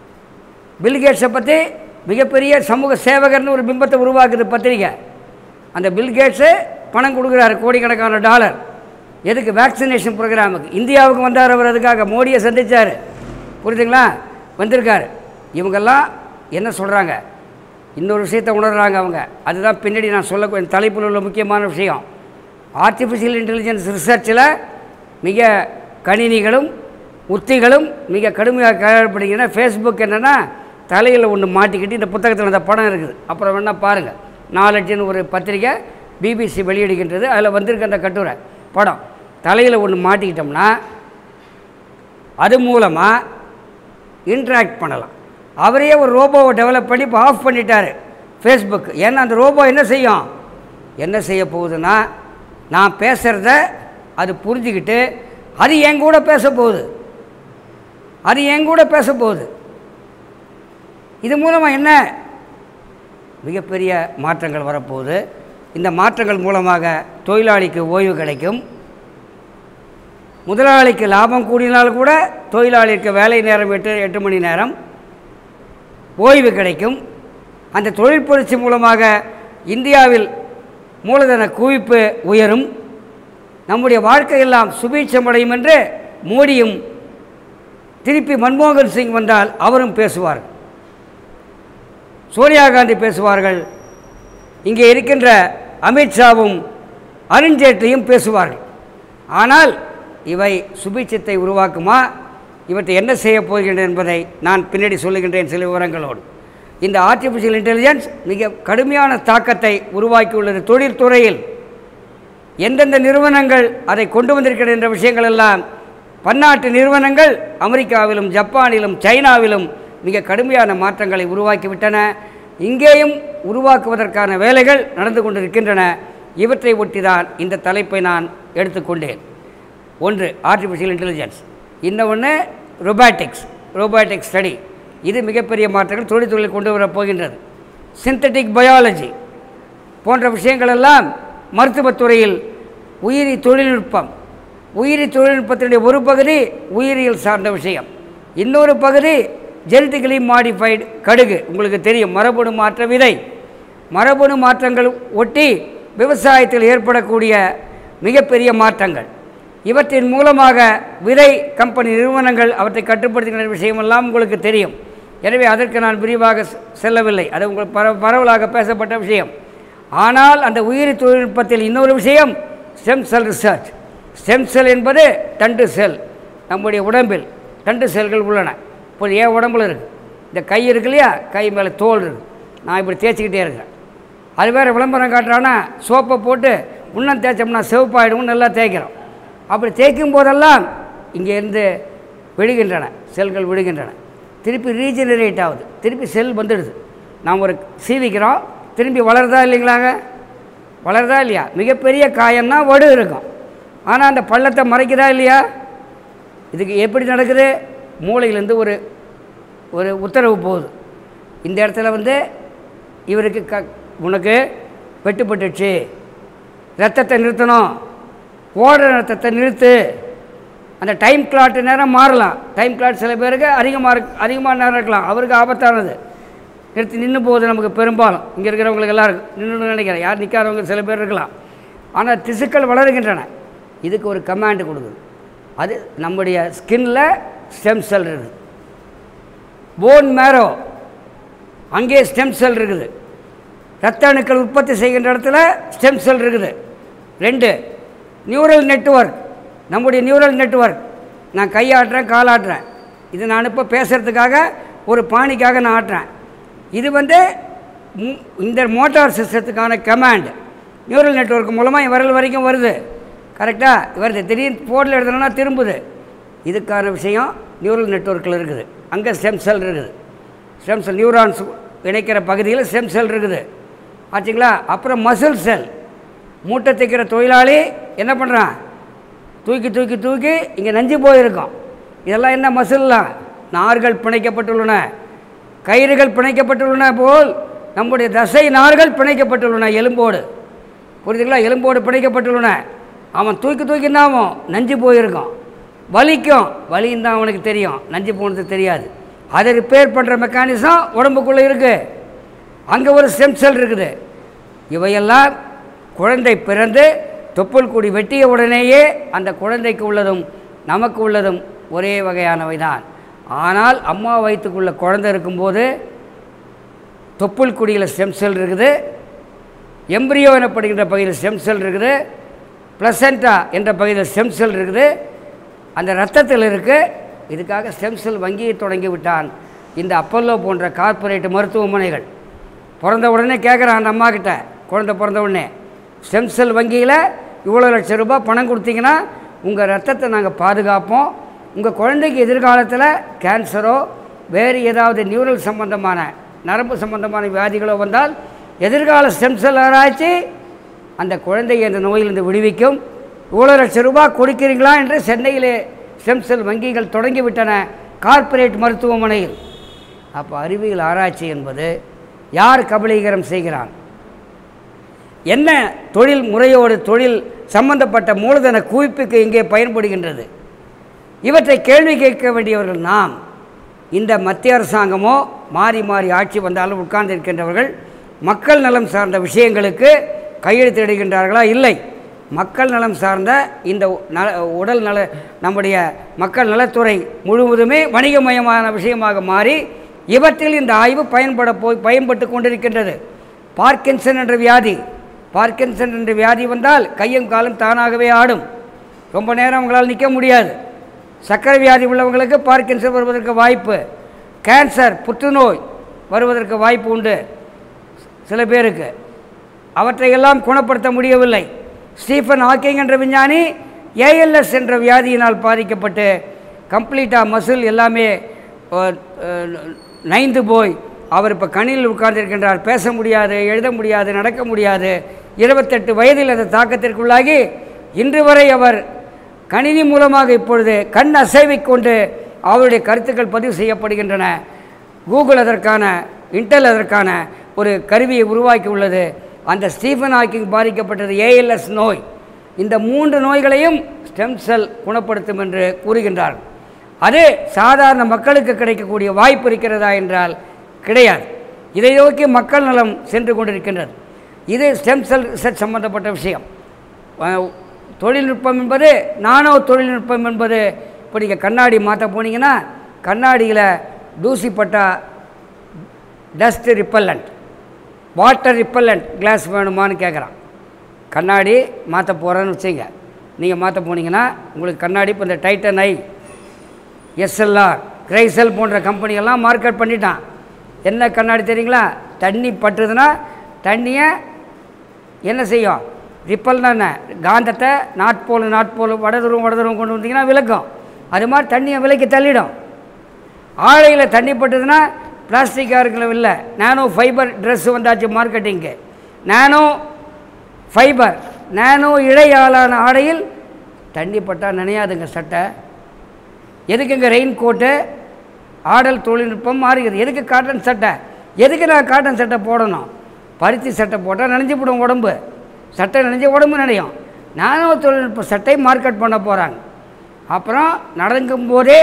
பில்கேட்ஸை பற்றி மிகப்பெரிய சமூக சேவகர்னு ஒரு பிம்பத்தை உருவாக்குது பத்திரிக்கை அந்த பில் கேட்ஸு பணம் கொடுக்குறாரு கோடிக்கணக்கான டாலர் எதுக்கு வேக்சினேஷன் ப்ரோக்ராமுக்கு இந்தியாவுக்கு வந்தார் அவர் அதுக்காக மோடியை சந்திச்சார் புரியுதுங்களா வந்திருக்காரு இவங்கெல்லாம் என்ன சொல்கிறாங்க இன்னொரு விஷயத்தை உணர்றாங்க அவங்க அதுதான் பின்னாடி நான் சொல்ல தலைப்பில் உள்ள முக்கியமான விஷயம் ஆர்டிஃபிஷியல் இன்டெலிஜென்ஸ் ரிசர்ச்சில் மிக கணினிகளும் உத்திகளும் மிக கடுமையாக கையாளப்படுகின்றன ஃபேஸ்புக் என்னென்னா தலையில் ஒன்று மாட்டிக்கிட்டு இந்த புத்தகத்தில் அந்த படம் இருக்குது அப்புறம் வேணால் பாருங்கள் நாலட்சன்னு ஒரு பத்திரிக்கை பிபிசி வெளியிடுகின்றது அதில் வந்திருக்க அந்த கட்டுரை படம் தலையில் ஒன்று மாட்டிக்கிட்டோம்னா அது மூலமாக இன்ட்ராக்ட் பண்ணலாம் அவரே ஒரு ரோபோவை டெவலப் பண்ணி இப்போ ஆஃப் பண்ணிட்டாரு ஃபேஸ்புக் ஏன்னா அந்த ரோபோ என்ன செய்யும் என்ன செய்ய போகுதுன்னா நான் பேசுகிறத அது புரிஞ்சுக்கிட்டு அது என் கூட பேச போகுது அது என் கூட பேச போகுது இது மூலமாக என்ன மிகப்பெரிய மாற்றங்கள் வரப்போகுது இந்த மாற்றங்கள் மூலமாக தொழிலாளிக்கு ஓய்வு கிடைக்கும் முதலாளிக்கு லாபம் கூடினால் கூட தொழிலாளிக்கு வேலை நேரம் எட்டு எட்டு மணி நேரம் ஓய்வு கிடைக்கும் அந்த தொழில் புரட்சி மூலமாக இந்தியாவில் மூலதன குவிப்பு உயரும் நம்முடைய வாழ்க்கையெல்லாம் சுபீட்சமடையும் என்று மோடியும் திருப்பி மன்மோகன் சிங் வந்தால் அவரும் பேசுவார் சோனியா காந்தி பேசுவார்கள் இங்கே இருக்கின்ற அமித்ஷாவும் அருண்ஜேட்லியும் பேசுவார்கள் ஆனால் இவை சுபீட்சத்தை உருவாக்குமா இவற்றை என்ன செய்ய போகின்றன என்பதை நான் பின்னாடி சொல்லுகின்றேன் சில விவரங்களோடு இந்த ஆர்டிஃபிஷியல் இன்டெலிஜென்ஸ் மிக கடுமையான தாக்கத்தை உருவாக்கியுள்ளது தொழில்துறையில் எந்தெந்த நிறுவனங்கள் அதை கொண்டு வந்திருக்கிறது என்ற விஷயங்கள் எல்லாம் பன்னாட்டு நிறுவனங்கள் அமெரிக்காவிலும் ஜப்பானிலும் சைனாவிலும் மிக கடுமையான மாற்றங்களை உருவாக்கிவிட்டன இங்கேயும் உருவாக்குவதற்கான வேலைகள் நடந்து கொண்டிருக்கின்றன இவற்றை ஒட்டிதான் இந்த தலைப்பை நான் எடுத்துக்கொண்டேன் ஒன்று ஆர்டிஃபிஷியல் இன்டெலிஜென்ஸ் இன்னொன்று ரொபாட்டிக்ஸ் ரோபாட்டிக் ஸ்டடி இது மிகப்பெரிய மாற்றங்கள் தொழில்துறையில் கொண்டு வரப் போகின்றது சிந்தட்டிக் பயாலஜி போன்ற விஷயங்கள் எல்லாம் மருத்துவத்துறையில் உயிரி தொழில்நுட்பம் உயிரி தொழில்நுட்பத்தினுடைய ஒரு பகுதி உயிரியல் சார்ந்த விஷயம் இன்னொரு பகுதி ஜெனட்டிக்கலி மாடிஃபைடு கடுகு உங்களுக்கு தெரியும் மரபணு மாற்ற விதை மரபணு மாற்றங்கள் ஒட்டி விவசாயத்தில் ஏற்படக்கூடிய மிகப்பெரிய மாற்றங்கள் இவற்றின் மூலமாக விதை கம்பெனி நிறுவனங்கள் அவற்றை கட்டுப்படுத்துகின்ற விஷயமெல்லாம் உங்களுக்கு தெரியும் எனவே அதற்கு நான் விரிவாக செ- செல்லவில்லை அது உங்களுக்கு பர பரவலாக பேசப்பட்ட விஷயம் ஆனால் அந்த உயிரி தொழில்நுட்பத்தில் இன்னொரு விஷயம் stem cell research stem cell என்பது தண்டு செல் நம்முடைய உடம்பில் தண்டு செல்கள் உள்ளன இப்போ என் உடம்புல இருக்குது இந்த கை இருக்கு இல்லையா கை மேலே தோல் இருக்குது நான் இப்படி தேய்ச்சிக்கிட்டே இருக்கேன் அது வேறு விளம்பரம் காட்டுறான்னா சோப்பை போட்டு இன்னும் தேய்ச்சோம்னா சிவப்பாயிடும் நல்லா தேய்க்கிறோம் அப்படி தேய்க்கும் போதெல்லாம் இங்கேருந்து விழுகின்றன செல்கள் விழுகின்றன திருப்பி ரீஜெனரேட் ஆகுது திருப்பி செல் வந்துடுது நாம் ஒரு சீவிக்கிறோம் திரும்பி வளருதா இல்லைங்களாங்க வளருதா இல்லையா மிகப்பெரிய காயம்னா வடு இருக்கும் ஆனால் அந்த பள்ளத்தை மறைக்குதா இல்லையா இதுக்கு எப்படி நடக்குது மூளையிலேருந்து ஒரு ஒரு உத்தரவு போகுது இந்த இடத்துல வந்து இவருக்கு க உனக்கு வெட்டுப்பட்டுச்சு ரத்தத்தை நிறுத்தணும் ஓடுற ரத்தத்தை நிறுத்து அந்த டைம் கிளாட் நேரம் மாறலாம் டைம் கிளாட் சில பேருக்கு அதிகமாக இருக்கு அதிகமாக நேரம் இருக்கலாம் அவருக்கு ஆபத்தானது நிறுத்தி நின்று போகுது நமக்கு பெரும்பாலும் இங்கே இருக்கிறவங்களுக்கு எல்லாருக்கும் நின்று நினைக்கிறேன் யார் நிற்காதவங்க சில பேர் இருக்கலாம் ஆனால் திசுக்கள் வளருகின்றன இதுக்கு ஒரு கமாண்டு கொடுக்குது அது நம்முடைய ஸ்கின்ல ஸ்டெம் செல் இருக்குது போன் மேரோ அங்கே ஸ்டெம் செல் இருக்குது ரத்த அணுக்கள் உற்பத்தி செய்கின்ற இடத்துல ஸ்டெம் செல் இருக்குது ரெண்டு நியூரல் நெட்வொர்க் நம்முடைய நியூரல் நெட்வொர்க் நான் கையாட்டுறேன் காலாட்டுறேன் இது நான் இப்போ பேசுகிறதுக்காக ஒரு பாணிக்காக நான் ஆட்டுறேன் இது வந்து மு- இந்த மோட்டார் சிஸ்டத்துக்கான கமாண்ட் நியூரல் நெட்வொர்க் மூலமாக என் விரல் வரைக்கும் வருது கரெக்டாக வருது திடீர்னு ஃபோனில் எழுதுனா திரும்புது இதுக்கான விஷயம் நியூரல் நெட்வொர்க்கில் இருக்குது அங்கே ஸ்டெம் செல் இருக்குது ஸ்டெம் செல் நியூரான்ஸ் இணைக்கிற பகுதியில் ஸ்டெம் செல் இருக்குது ஆச்சுங்களா அப்புறம் மசில் செல் மூட்டை தைக்கிற தொழிலாளி என்ன பண்ணுறான் தூக்கி தூக்கி தூக்கி இங்கே நஞ்சு போயிருக்கும் இதெல்லாம் என்ன மசில்லாம் நார்கள் பிணைக்கப்பட்டுள்ளன கயிறுகள் பிணைக்கப்பட்டுள்ளன போல் நம்முடைய தசை நார்கள் பிணைக்கப்பட்டுள்ளன எலும்போடு புரியுதுங்களா எலும்போடு பிணைக்கப்பட்டுள்ளன அவன் தூக்கி தூக்கி ஆகும் நஞ்சு போயிருக்கும் வலிக்கும் வலின்னு தான் அவனுக்கு தெரியும் நஞ்சு போனது தெரியாது அதை ரிப்பேர் பண்ணுற மெக்கானிசம் உடம்புக்குள்ளே இருக்குது அங்கே ஒரு ஸ்டெம் செல் இருக்குது இவையெல்லாம் குழந்தை பிறந்து தொப்புள் கொடி வெட்டிய உடனேயே அந்த குழந்தைக்கு உள்ளதும் நமக்கு உள்ளதும் ஒரே வகையானவை தான் ஆனால் அம்மா வயிற்றுக்குள்ள குழந்தை இருக்கும்போது தொப்புள் குடியில் ஸ்டெம் செல் இருக்குது எம்பிரியோ எனப்படுகின்ற பகுதியில் ஸ்டெம் செல் இருக்குது பிளசண்டா என்ற பகுதியில் ஸ்டெம் செல் இருக்குது அந்த ரத்தத்தில் இருக்குது இதுக்காக ஸ்டெம் செல் வங்கியை தொடங்கி விட்டான் இந்த அப்பல்லோ போன்ற கார்ப்பரேட் மருத்துவமனைகள் பிறந்த உடனே கேட்குறான் அந்த அம்மா கிட்ட குழந்தை பிறந்த உடனே ஸ்டெம் செல் வங்கியில் இவ்வளோ லட்சம் ரூபாய் பணம் கொடுத்தீங்கன்னா உங்கள் ரத்தத்தை நாங்கள் பாதுகாப்போம் உங்கள் குழந்தைக்கு எதிர்காலத்தில் கேன்சரோ வேறு ஏதாவது நியூரல் சம்பந்தமான நரம்பு சம்பந்தமான வியாதிகளோ வந்தால் எதிர்கால ஸ்டெம் செல் ஆராய்ச்சி அந்த குழந்தையை அந்த நோயிலிருந்து விடுவிக்கும் இவ்வளோ லட்சம் ரூபாய் கொடுக்கிறீங்களா என்று சென்னையிலே ஸ்டெம் செல் வங்கிகள் தொடங்கிவிட்டன கார்ப்பரேட் மருத்துவமனையில் அப்போ அறிவியல் ஆராய்ச்சி என்பது யார் கபலீகரம் செய்கிறான் என்ன தொழில் முறையோடு தொழில் சம்பந்தப்பட்ட மூலதன குவிப்புக்கு இங்கே பயன்படுகின்றது இவற்றை கேள்வி கேட்க வேண்டியவர்கள் நாம் இந்த மத்திய அரசாங்கமோ மாறி மாறி ஆட்சி வந்தாலும் உட்கார்ந்திருக்கின்றவர்கள் மக்கள் நலம் சார்ந்த விஷயங்களுக்கு கையெழுத்திடுகின்றார்களா இல்லை மக்கள் நலம் சார்ந்த இந்த நல உடல் நல நம்முடைய மக்கள் நலத்துறை முழுவதுமே வணிகமயமான விஷயமாக மாறி இவற்றில் இந்த ஆய்வு பயன்பட போய் பயன்பட்டு கொண்டிருக்கின்றது பார்க்கின்சன் என்ற வியாதி பார்க்கின்சன் என்ற வியாதி வந்தால் கையும் காலும் தானாகவே ஆடும் ரொம்ப நேரம் அவங்களால் நிற்க முடியாது சர்க்கரை வியாதி உள்ளவங்களுக்கு பார்க்கின்சன் வருவதற்கு வாய்ப்பு கேன்சர் புற்றுநோய் வருவதற்கு வாய்ப்பு உண்டு சில பேருக்கு அவற்றையெல்லாம் குணப்படுத்த முடியவில்லை ஸ்டீஃபன் ஹாக்கிங் என்ற விஞ்ஞானி ஏஎல்எஸ் என்ற வியாதியினால் பாதிக்கப்பட்டு கம்ப்ளீட்டாக மசில் எல்லாமே அஹ், அஹ், நைந்து போய் அவர் இப்போ கணினில் உட்கார்ந்திருக்கின்றார் பேச முடியாது எழுத முடியாது நடக்க முடியாது இருபத்தெட்டு வயதில் அந்த தாக்கத்திற்குள்ளாகி இன்று வரை அவர் கணினி மூலமாக இப்பொழுது கண் அசைவைக் கொண்டு அவருடைய கருத்துக்கள் பதிவு செய்யப்படுகின்றன கூகுள் அதற்கான இன்டெல் அதற்கான ஒரு கருவியை உருவாக்கி உள்ளது அந்த ஸ்டீஃபன் ஹாக்கிங் பாதிக்கப்பட்டது ஏஎல்எஸ் நோய் இந்த மூன்று நோய்களையும் ஸ்டெம் செல் குணப்படுத்தும் என்று கூறுகின்றார்கள் அது சாதாரண மக்களுக்கு கிடைக்கக்கூடிய வாய்ப்பு இருக்கிறதா என்றால் கிடையாது இதை நோக்கி மக்கள் நலம் சென்று கொண்டிருக்கின்றது இது ஸ்டெம் செல் ரிசர்ச் சம்பந்தப்பட்ட விஷயம் அஹ், தொழில்நுட்பம் என்பது நானோ தொழில்நுட்பம் என்பது இப்போ நீங்கள் கண்ணாடி மாற்ற போனீங்கன்னா கண்ணாடியில் தூசி பட்டா dust repellent water repellent glass வேணுமான்னு கேட்குறான் கண்ணாடி மாற்ற போகிறேன்னு வச்சுங்க நீங்கள் மாற்ற போனீங்கன்னா உங்களுக்கு கண்ணாடி இப்போ இந்த டைட்டன் ஐ எஸ்எல்ஆர் கிரைசல் போன்ற கம்பெனியெல்லாம் மார்க்கெட் பண்ணிட்டான் என்ன கண்ணாடி தெரியுங்களா தண்ணி பட்டுதுன்னா தண்ணியை என்ன செய்யும் ரிப்பல்னா என்ன காந்தத்தை நாட்போல் நாட்போல் வடதுருவம் வடதுருவம் கொண்டு வந்தீங்கன்னா விளக்கும் அது மாதிரி தண்ணியை விலைக்கு தள்ளிடும் ஆலையில் தண்ணி பட்டதுன்னா பிளாஸ்டிக்காக இருக்கல இல்லை நானோ ஃபைபர் ட்ரெஸ் வந்தாச்சு மார்க்கெட்டிங்க்கு நானோ ஃபைபர் நானோ இழையாலான ஆடையில் தண்ணி பட்டால் நினையாதுங்க சட்டை எதுக்குங்க ரெயின் கோட்டு ஆடல் தொழில்நுட்பம் மாறுகிறது எதுக்கு காட்டன் சட்டை எதுக்கு நான் காட்டன் சட்டை போடணும் பருத்தி சட்டை போட்டால் நனைஞ்சு போடும் உடம்பு சட்டை நனைஞ்ச உடம்பு நனையும் நானோ தொழில்நுட்ப சட்டை மார்க்கெட் பண்ண போகிறாங்க அப்புறம் நடக்கும் போதே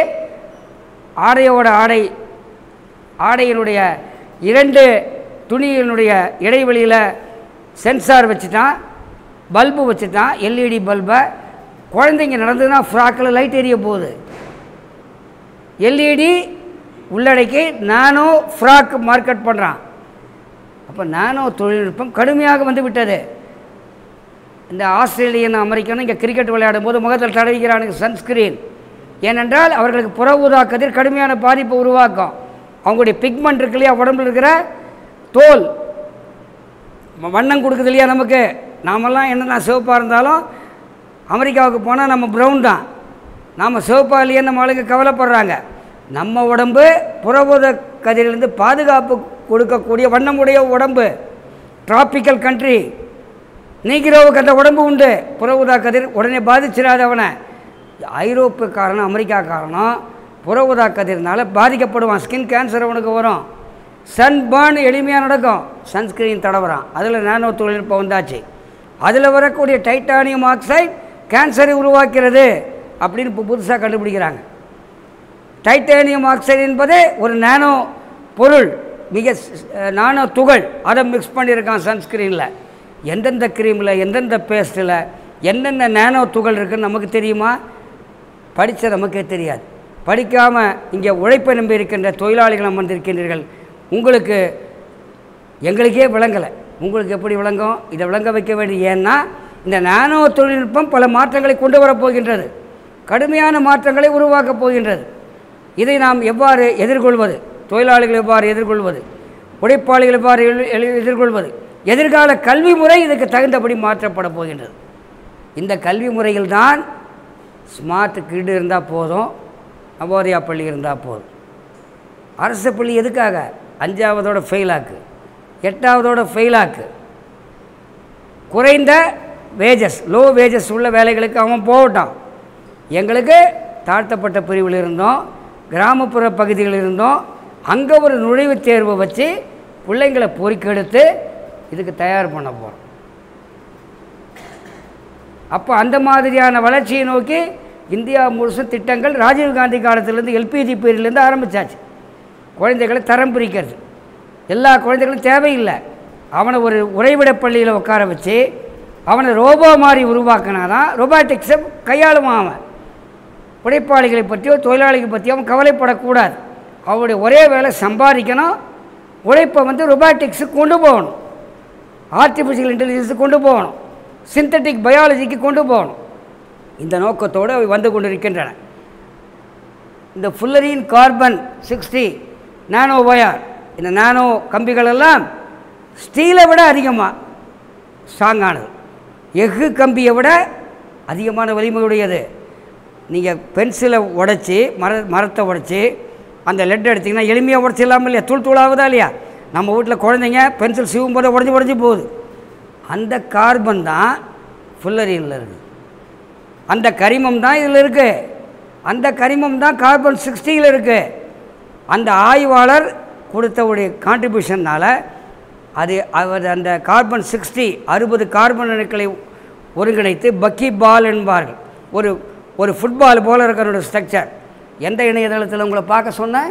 ஆடையோட ஆடை ஆடையினுடைய இரண்டு துணியினுடைய இடைவெளியில் சென்சார் வச்சுட்டான் பல்பு வச்சுட்டான் எல்இடி பல்பை குழந்தைங்க நடந்ததுன்னா ஃப்ராக்கில் லைட் எரிய போகுது எல்இடி உள்ளடக்கி நானோ ஃப்ராக் மார்க்கெட் பண்ணுறான் அப்போ நானோ தொழில்நுட்பம் கடுமையாக வந்து விட்டது இந்த ஆஸ்திரேலியன் அமெரிக்கனும் இங்கே கிரிக்கெட் விளையாடும் போது முகத்தில் தடவிக்கிறானுங்க சன்ஸ்கிரீன் ஏனென்றால் அவர்களுக்கு புற ஊதா கதிர் கடுமையான பாதிப்பை உருவாக்கும் அவங்களுடைய பிக்மெண்ட் இருக்கு இல்லையா உடம்புல இருக்கிற தோல் ம- வண்ணம் கொடுக்குது இல்லையா நமக்கு நாமெல்லாம் என்னென்ன சிவப்பாக இருந்தாலும் அமெரிக்காவுக்கு போனால் நம்ம ப்ரௌன் தான் நாம் சிவப்பாக இல்லையே நம்ம ஆளுங்க கவலைப்படுறாங்க நம்ம உடம்பு புறபோத கதிரிலிருந்து பாதுகாப்பு கொடுக்கக்கூடிய வண்ணமுடைய உடம்பு டிராபிக்கல் கண்ட்ரி நீக்கிறவுக்கு அந்த உடம்பு உண்டு புற ஊதா கதிர் உடனே பாதிச்சிடாத அவனை ஐரோப்பியக்காரனும் அமெரிக்காக்காரனும் புற ஊதா கதிர்னால பாதிக்கப்படுவான் ஸ்கின் கேன்சர் அவனுக்கு வரும் சன் பர்ன் எளிமையாக நடக்கும் சன்ஸ்கிரீன் தடவுறான் அதில் நானோ தொழில்நுட்பம் வந்தாச்சு அதில் வரக்கூடிய டைட்டானியம் ஆக்சைடு கேன்சரை உருவாக்கிறது அப்படின்னு இப்போ புதுசாக கண்டுபிடிக்கிறாங்க டைட்டானியம் ஆக்சைடு என்பது ஒரு நானோ பொருள் மிக ஸ்- நானோ துகள் அதை மிக்ஸ் பண்ணியிருக்கான் சன்ஸ்கிரீனில் எந்தெந்த க்ரீமில் எந்தெந்த பேஸ்ட்டில் என்னென்ன நேனோ துகள் இருக்குன்னு நமக்கு தெரியுமா படித்த நமக்கே தெரியாது படிக்காமல் இங்கே உழைப்பை நம்பி இருக்கின்ற தொழிலாளிகள் அமர்ந்திருக்கின்றீர்கள் உங்களுக்கு எங்களுக்கே விளங்கலை உங்களுக்கு எப்படி விளங்கும் இதை விளங்க வைக்க வேண்டிய ஏன்னா இந்த நானோ தொழில்நுட்பம் பல மாற்றங்களை கொண்டு வரப்போகின்றது கடுமையான மாற்றங்களை உருவாக்கப் போகின்றது இதை நாம் எவ்வாறு எதிர்கொள்வது தொழிலாளிகள் எவ்வாறு எதிர்கொள்வது உழைப்பாளிகள் எவ்வாறு எழு- எழு- எதிர்கொள்வது எதிர்கால கல்வி முறை இதுக்கு தகுந்தபடி மாற்றப்பட போகின்றது இந்த கல்வி முறையில் தான் ஸ்மார்ட் கிட் இருந்தால் போதும் நவோதயா பள்ளி இருந்தால் போதும் அரசு பள்ளி எதுக்காக அஞ்சாவதோட ஃபெயிலாக்கு எட்டாவதோட ஃபெயிலாக்கு குறைந்த வேஜஸ் லோ வேஜஸ் உள்ள வேலைகளுக்கு அவன் போகட்டான் எங்களுக்கு தாழ்த்தப்பட்ட பிரிவில் இருந்தோம் கிராமப்புற பகுதிகளில் இருந்தோம் அங்கே ஒரு நுழைவுத் தேர்வை வச்சு பிள்ளைங்களை பொறுக்கெடுத்து இதுக்கு தயார் பண்ண போகிறோம் அப்போ அந்த மாதிரியான வளர்ச்சியை நோக்கி இந்தியா முழுசும் திட்டங்கள் ராஜீவ்காந்தி காலத்திலேருந்து எல்பிஜி பீரியட்லேருந்து ஆரம்பித்தாச்சு குழந்தைகளை தரம் பிரிக்கிறது எல்லா குழந்தைகளும் தேவையில்லை அவனை ஒரு உறைவிட பள்ளியில் உட்கார வச்சு அவனை ரோபோ மாதிரி உருவாக்கினாதான் ரொபாட்டிக்ஸை கையாளுவான் அவன் உழைப்பாளிகளை பற்றியோ தொழிலாளிகளை பற்றியோ அவன் கவலைப்படக்கூடாது அவருடைய ஒரே வேலை சம்பாதிக்கணும் உழைப்பை வந்து ரொபாட்டிக்ஸுக்கு கொண்டு போகணும் ஆர்டிஃபிஷியல் இன்டெலிஜென்ஸுக்கு கொண்டு போகணும் சிந்தட்டிக் பயாலஜிக்கு கொண்டு போகணும் இந்த நோக்கத்தோடு அவை வந்து கொண்டிருக்கின்றன இந்த fullerene carbon sixty nano wire இந்த நானோ கம்பிகளெல்லாம் ஸ்டீலை விட அதிகமாக ஸ்ட்ராங்கானது எஃகு கம்பியை விட அதிகமான வலிமையுடையது நீங்கள் பென்சிலை உடைச்சி மர மரத்தை உடைச்சி அந்த லெட் எடுத்திங்கன்னா எளிமையாக உடச்சிடலாம இல்லையா தூள் தூளாகுதா இல்லையா நம்ம வீட்டில் குழந்தைங்க பென்சில் சீவும் போது உடஞ்சி உடஞ்சி போகுது அந்த கார்பன் தான் ஃபுல்லரினில் இருக்குது அந்த கரிமம் தான் இதில் இருக்குது அந்த கரிமம் தான் கார்பன் சிக்ஸ்டியில் இருக்குது அந்த ஆய்வாளர் கொடுத்தவுடைய கான்ட்ரிபியூஷனால் அது அவர் அந்த கார்பன் சிக்ஸ்டி அறுபது கார்பன் அணுக்களை ஒருங்கிணைத்து பக்கி பால் என்பார்கள் ஒரு ஒரு ஃபுட்பால் போல இருக்கிற ஸ்ட்ரக்சர் எந்த இணையதளத்தில் உங்களை பார்க்க சொன்னேன்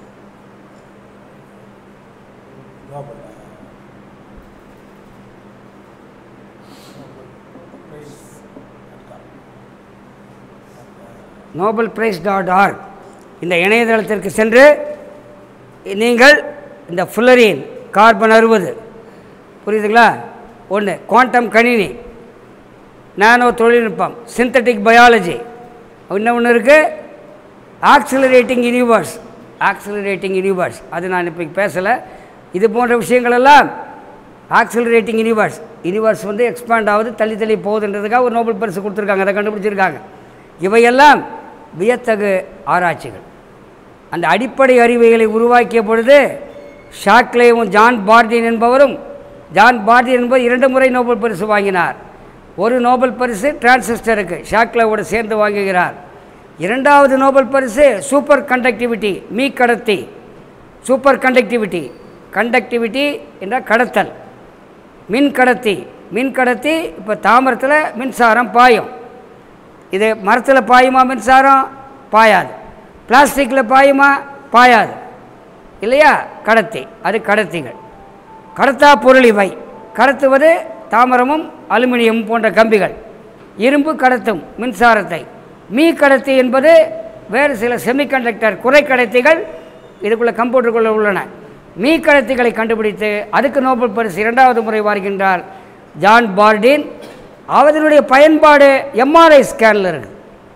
நோபல் பிரைஸ் டாட் ஆர்க் இந்த இணையதளத்திற்கு சென்று நீங்கள் இந்த ஃபுல்லரின் கார்பன் அறுபது புரியுதுங்களா ஒன்று குவாண்டம் கணினி நானோ தொழில்நுட்பம் சிந்தட்டிக் பயாலஜி இன்னும் ஒன்று இருக்குது ஆக்சிலரேட்டிங் யூனிவர்ஸ் ஆக்சிலரேட்டிங் யூனிவர்ஸ் அது நான் இப்போ பேசலை இது போன்ற விஷயங்களெல்லாம் ஆக்சிலரேட்டிங் யூனிவர்ஸ் யூனிவர்ஸ் வந்து எக்ஸ்பேண்ட் ஆகுது தள்ளி தள்ளி போகுதுன்றதுக்காக ஒரு நோபல் பரிசு கொடுத்துருக்காங்க அதை கண்டுபிடிச்சிருக்காங்க இவையெல்லாம் வியத்தகு ஆராய்ச்சிகள் அந்த அடிப்படை அறிவியலை உருவாக்கிய பொழுது ஷாக்லேவும் ஜான் பார்டின் என்பவரும் ஜான் பார்டின் என்பவர் இரண்டு முறை நோபல் பரிசு வாங்கினார் ஒரு நோபல் பரிசு டிரான்சிஸ்டருக்கு ஷாக்லேவோடு சேர்ந்து வாங்குகிறார் இரண்டாவது நோபல் பரிசு சூப்பர் கண்டக்டிவிட்டி மீ கடத்தி சூப்பர் கண்டக்டிவிட்டி கண்டக்டிவிட்டி என்றால் கடத்தல் மின் கடத்தி மின் கடத்தி இப்போ தாமிரத்தில் மின்சாரம் பாயும் இது மரத்தில் பாயுமா மின்சாரம் பாயாது பிளாஸ்டிக்கில் பாயுமா பாயாது இல்லையா கடத்தி அது கடத்திகள் கடத்தா பொருள் இவை கடத்துவது தாமிரமும் அலுமினியம் போன்ற கம்பிகள் இரும்பு கடத்தும் மின்சாரத்தை மீ கடத்தி என்பது வேறு சில செமிகண்டக்டர் குறை கடத்திகள் இதுக்குள்ள கம்ப்யூட்டருக்குள்ளே உள்ளன மீ கடத்திகளை கண்டுபிடித்து அதுக்கு நோபல் பரிசு இரண்டாவது முறை வருகின்றார் ஜான் பார்டின் அதனுடைய பயன்பாடு எம்ஆர்ஐ ஸ்கேனில் இருக்குது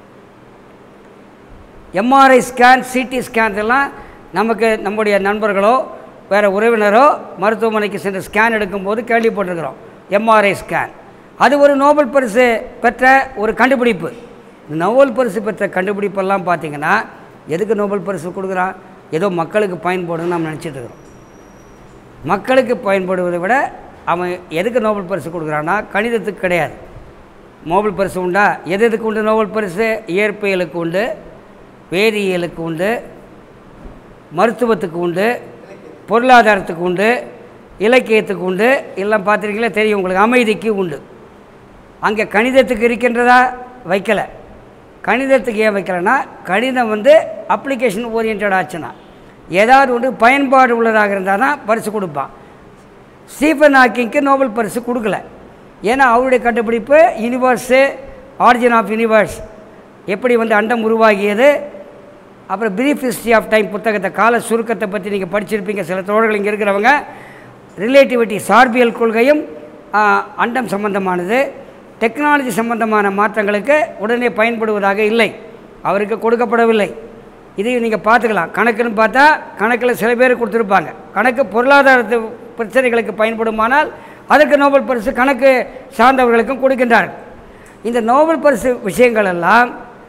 எம்ஆர்ஐ ஸ்கேன் சிடி ஸ்கேன் எல்லாம் நமக்கு நம்முடைய நண்பர்களோ வேறு உறவினரோ மருத்துவமனைக்கு சென்று ஸ்கேன் எடுக்கும்போது கேள்விப்பட்டிருக்கிறோம் எம்ஆர்ஐ ஸ்கேன் அது ஒரு நோபல் பரிசு பெற்ற ஒரு கண்டுபிடிப்பு இந்த நோபல் பரிசு பெற்ற கண்டுபிடிப்பெல்லாம் பார்த்தீங்கன்னா எதுக்கு நோபல் பரிசு கொடுக்குறான் ஏதோ மக்களுக்கு பயன்படுன்னு நாம் நினச்சிட்டு இருக்கிறோம் மக்களுக்கு பயன்படுவதை விட அவன் எதுக்கு நோபல் பரிசு கொடுக்குறான்னா கணிதத்துக்கு கிடையாது நோபல் பரிசு உண்டா எது எதுக்கு உண்டு நோபல் பரிசு இயற்பியலுக்கு உண்டு வேதியியலுக்கு உண்டு மருத்துவத்துக்கு உண்டு பொருளாதாரத்துக்கு உண்டு இலக்கியத்துக்கு உண்டு எல்லாம் பார்த்துருக்கீங்களா தெரியும் உங்களுக்கு அமைதிக்கு உண்டு அங்கே கணிதத்துக்கு இருக்கின்றதா வைக்கலை கணிதத்துக்கு ஏன் வைக்கலைன்னா கணிதம் வந்து அப்ளிகேஷன் ஓரியன்ட் ஆச்சுன்னா ஏதாவது ஒன்று பயன்பாடு உள்ளதாக இருந்தால் தான் பரிசு கொடுப்பான் ஸ்டீஃபன் ஹாக்கிங்க்கு நோபல் பரிசு கொடுக்கல ஏன்னா அவருடைய கண்டுபிடிப்பு யூனிவர்ஸு ஆரிஜின் ஆஃப் யூனிவர்ஸ் எப்படி வந்து அண்டம் உருவாகியது அப்புறம் பிரீஃப் ஹிஸ்ட்ரி ஆஃப் டைம் புத்தகத்தை கால சுருக்கத்தை பற்றி நீங்கள் படிச்சிருப்பீங்க சில தோழர்கள் இங்கே இருக்கிறவங்க ரிலேட்டிவிட்டி சார்பியல் கொள்கையும் ஆ, அண்டம் சம்பந்தமானது டெக்னாலஜி சம்பந்தமான மாற்றங்களுக்கு உடனே பயன்படுவதாக இல்லை அவருக்கு கொடுக்கப்படவில்லை இதையும் நீங்கள் பார்த்துக்கலாம் கணக்குன்னு பார்த்தா கணக்கில் சில பேர் கொடுத்துருப்பாங்க கணக்கு பொருளாதாரத்து பிரச்சனைகளுக்கு பயன்படுமானால் அதற்கு நோபல் பரிசு கணக்கு சார்ந்தவர்களுக்கும் கொடுக்கின்றார்கள் இந்த நோபல் பரிசு விஷயங்கள் எல்லாம்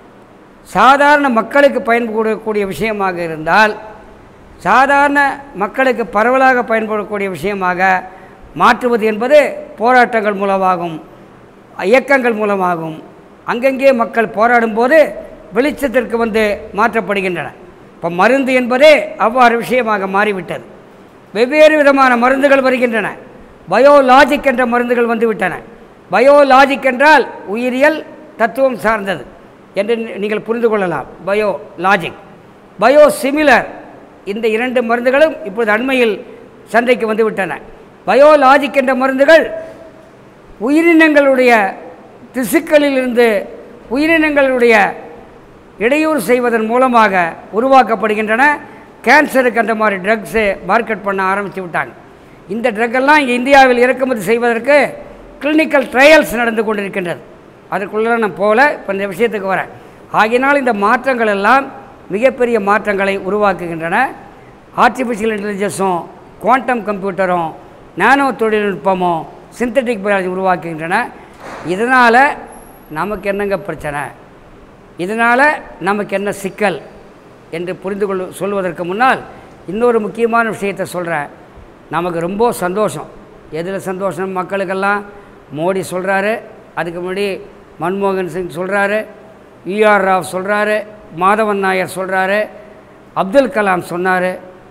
சாதாரண மக்களுக்கு பயன்படக்கூடிய விஷயமாக இருந்தால் சாதாரண மக்களுக்கு பரவலாக பயன்படக்கூடிய விஷயமாக மாற்றுவது என்பது போராட்டங்கள் மூலமாகும் இயக்கங்கள் மூலமாகும் அங்கங்கே மக்கள் போராடும் போது வெளிச்சத்திற்கு வந்து மாற்றப்படுகின்றன இப்போ மருந்து என்பதே அவ்வாறு விஷயமாக மாறிவிட்டது வெவ்வேறு விதமான மருந்துகள் வருகின்றன பயோலாஜிக் என்ற மருந்துகள் வந்துவிட்டன பயோலாஜிக் என்றால் உயிரியல் தத்துவம் சார்ந்தது என்று நீ- நீங்கள் புரிந்து கொள்ளலாம் பயோ லாஜிக் பயோ சிமிலர் இந்த இரண்டு மருந்துகளும் இப்பொழுது அண்மையில் சந்தைக்கு வந்துவிட்டன பயோலாஜிக் என்ற மருந்துகள் உயிரினங்களுடைய திசுக்களிலிருந்து உயிரினங்களுடைய இடையூறு செய்வதன் மூலமாக உருவாக்கப்படுகின்றன கேன்சருக்கு அந்த மாதிரி ட்ரக்ஸு மார்க்கெட் பண்ண ஆரம்பித்து விட்டாங்க இந்த ட்ரக்கெல்லாம் இங்கே இந்தியாவில் இறக்குமதி செய்வதற்கு கிளினிக்கல் ட்ரையல்ஸ் நடந்து கொண்டிருக்கின்றது அதுக்குள்ளே நான் போகல இப்போ இந்த விஷயத்துக்கு வரேன் ஆகினால் இந்த மாற்றங்கள் எல்லாம் மிகப்பெரிய மாற்றங்களை உருவாக்குகின்றன ஆர்டிஃபிஷியல் இன்டெலிஜென்ஸும் குவாண்டம் கம்ப்யூட்டரும் நானோ தொழில்நுட்பமும் சிந்தட்டிக் பயாலஜி உருவாக்குகின்றன இதனால் நமக்கு என்னங்க பிரச்சனை இதனால் நமக்கு என்ன சிக்கல் என்று புரிந்து கொள் சொல்வதற்கு முன்னால் இன்னொரு முக்கியமான விஷயத்தை சொல்கிறேன் நமக்கு ரொம்ப சந்தோஷம் எதில் சந்தோஷம் மக்களுக்கெல்லாம் மோடி சொல்கிறாரு அதுக்கு முன்னாடி மன்மோகன் சிங் சொல்கிறாரு யூஆர் ராவ் சொல்கிறாரு மாதவன் நாயர் சொல்கிறாரு அப்துல் கலாம் சொன்னார்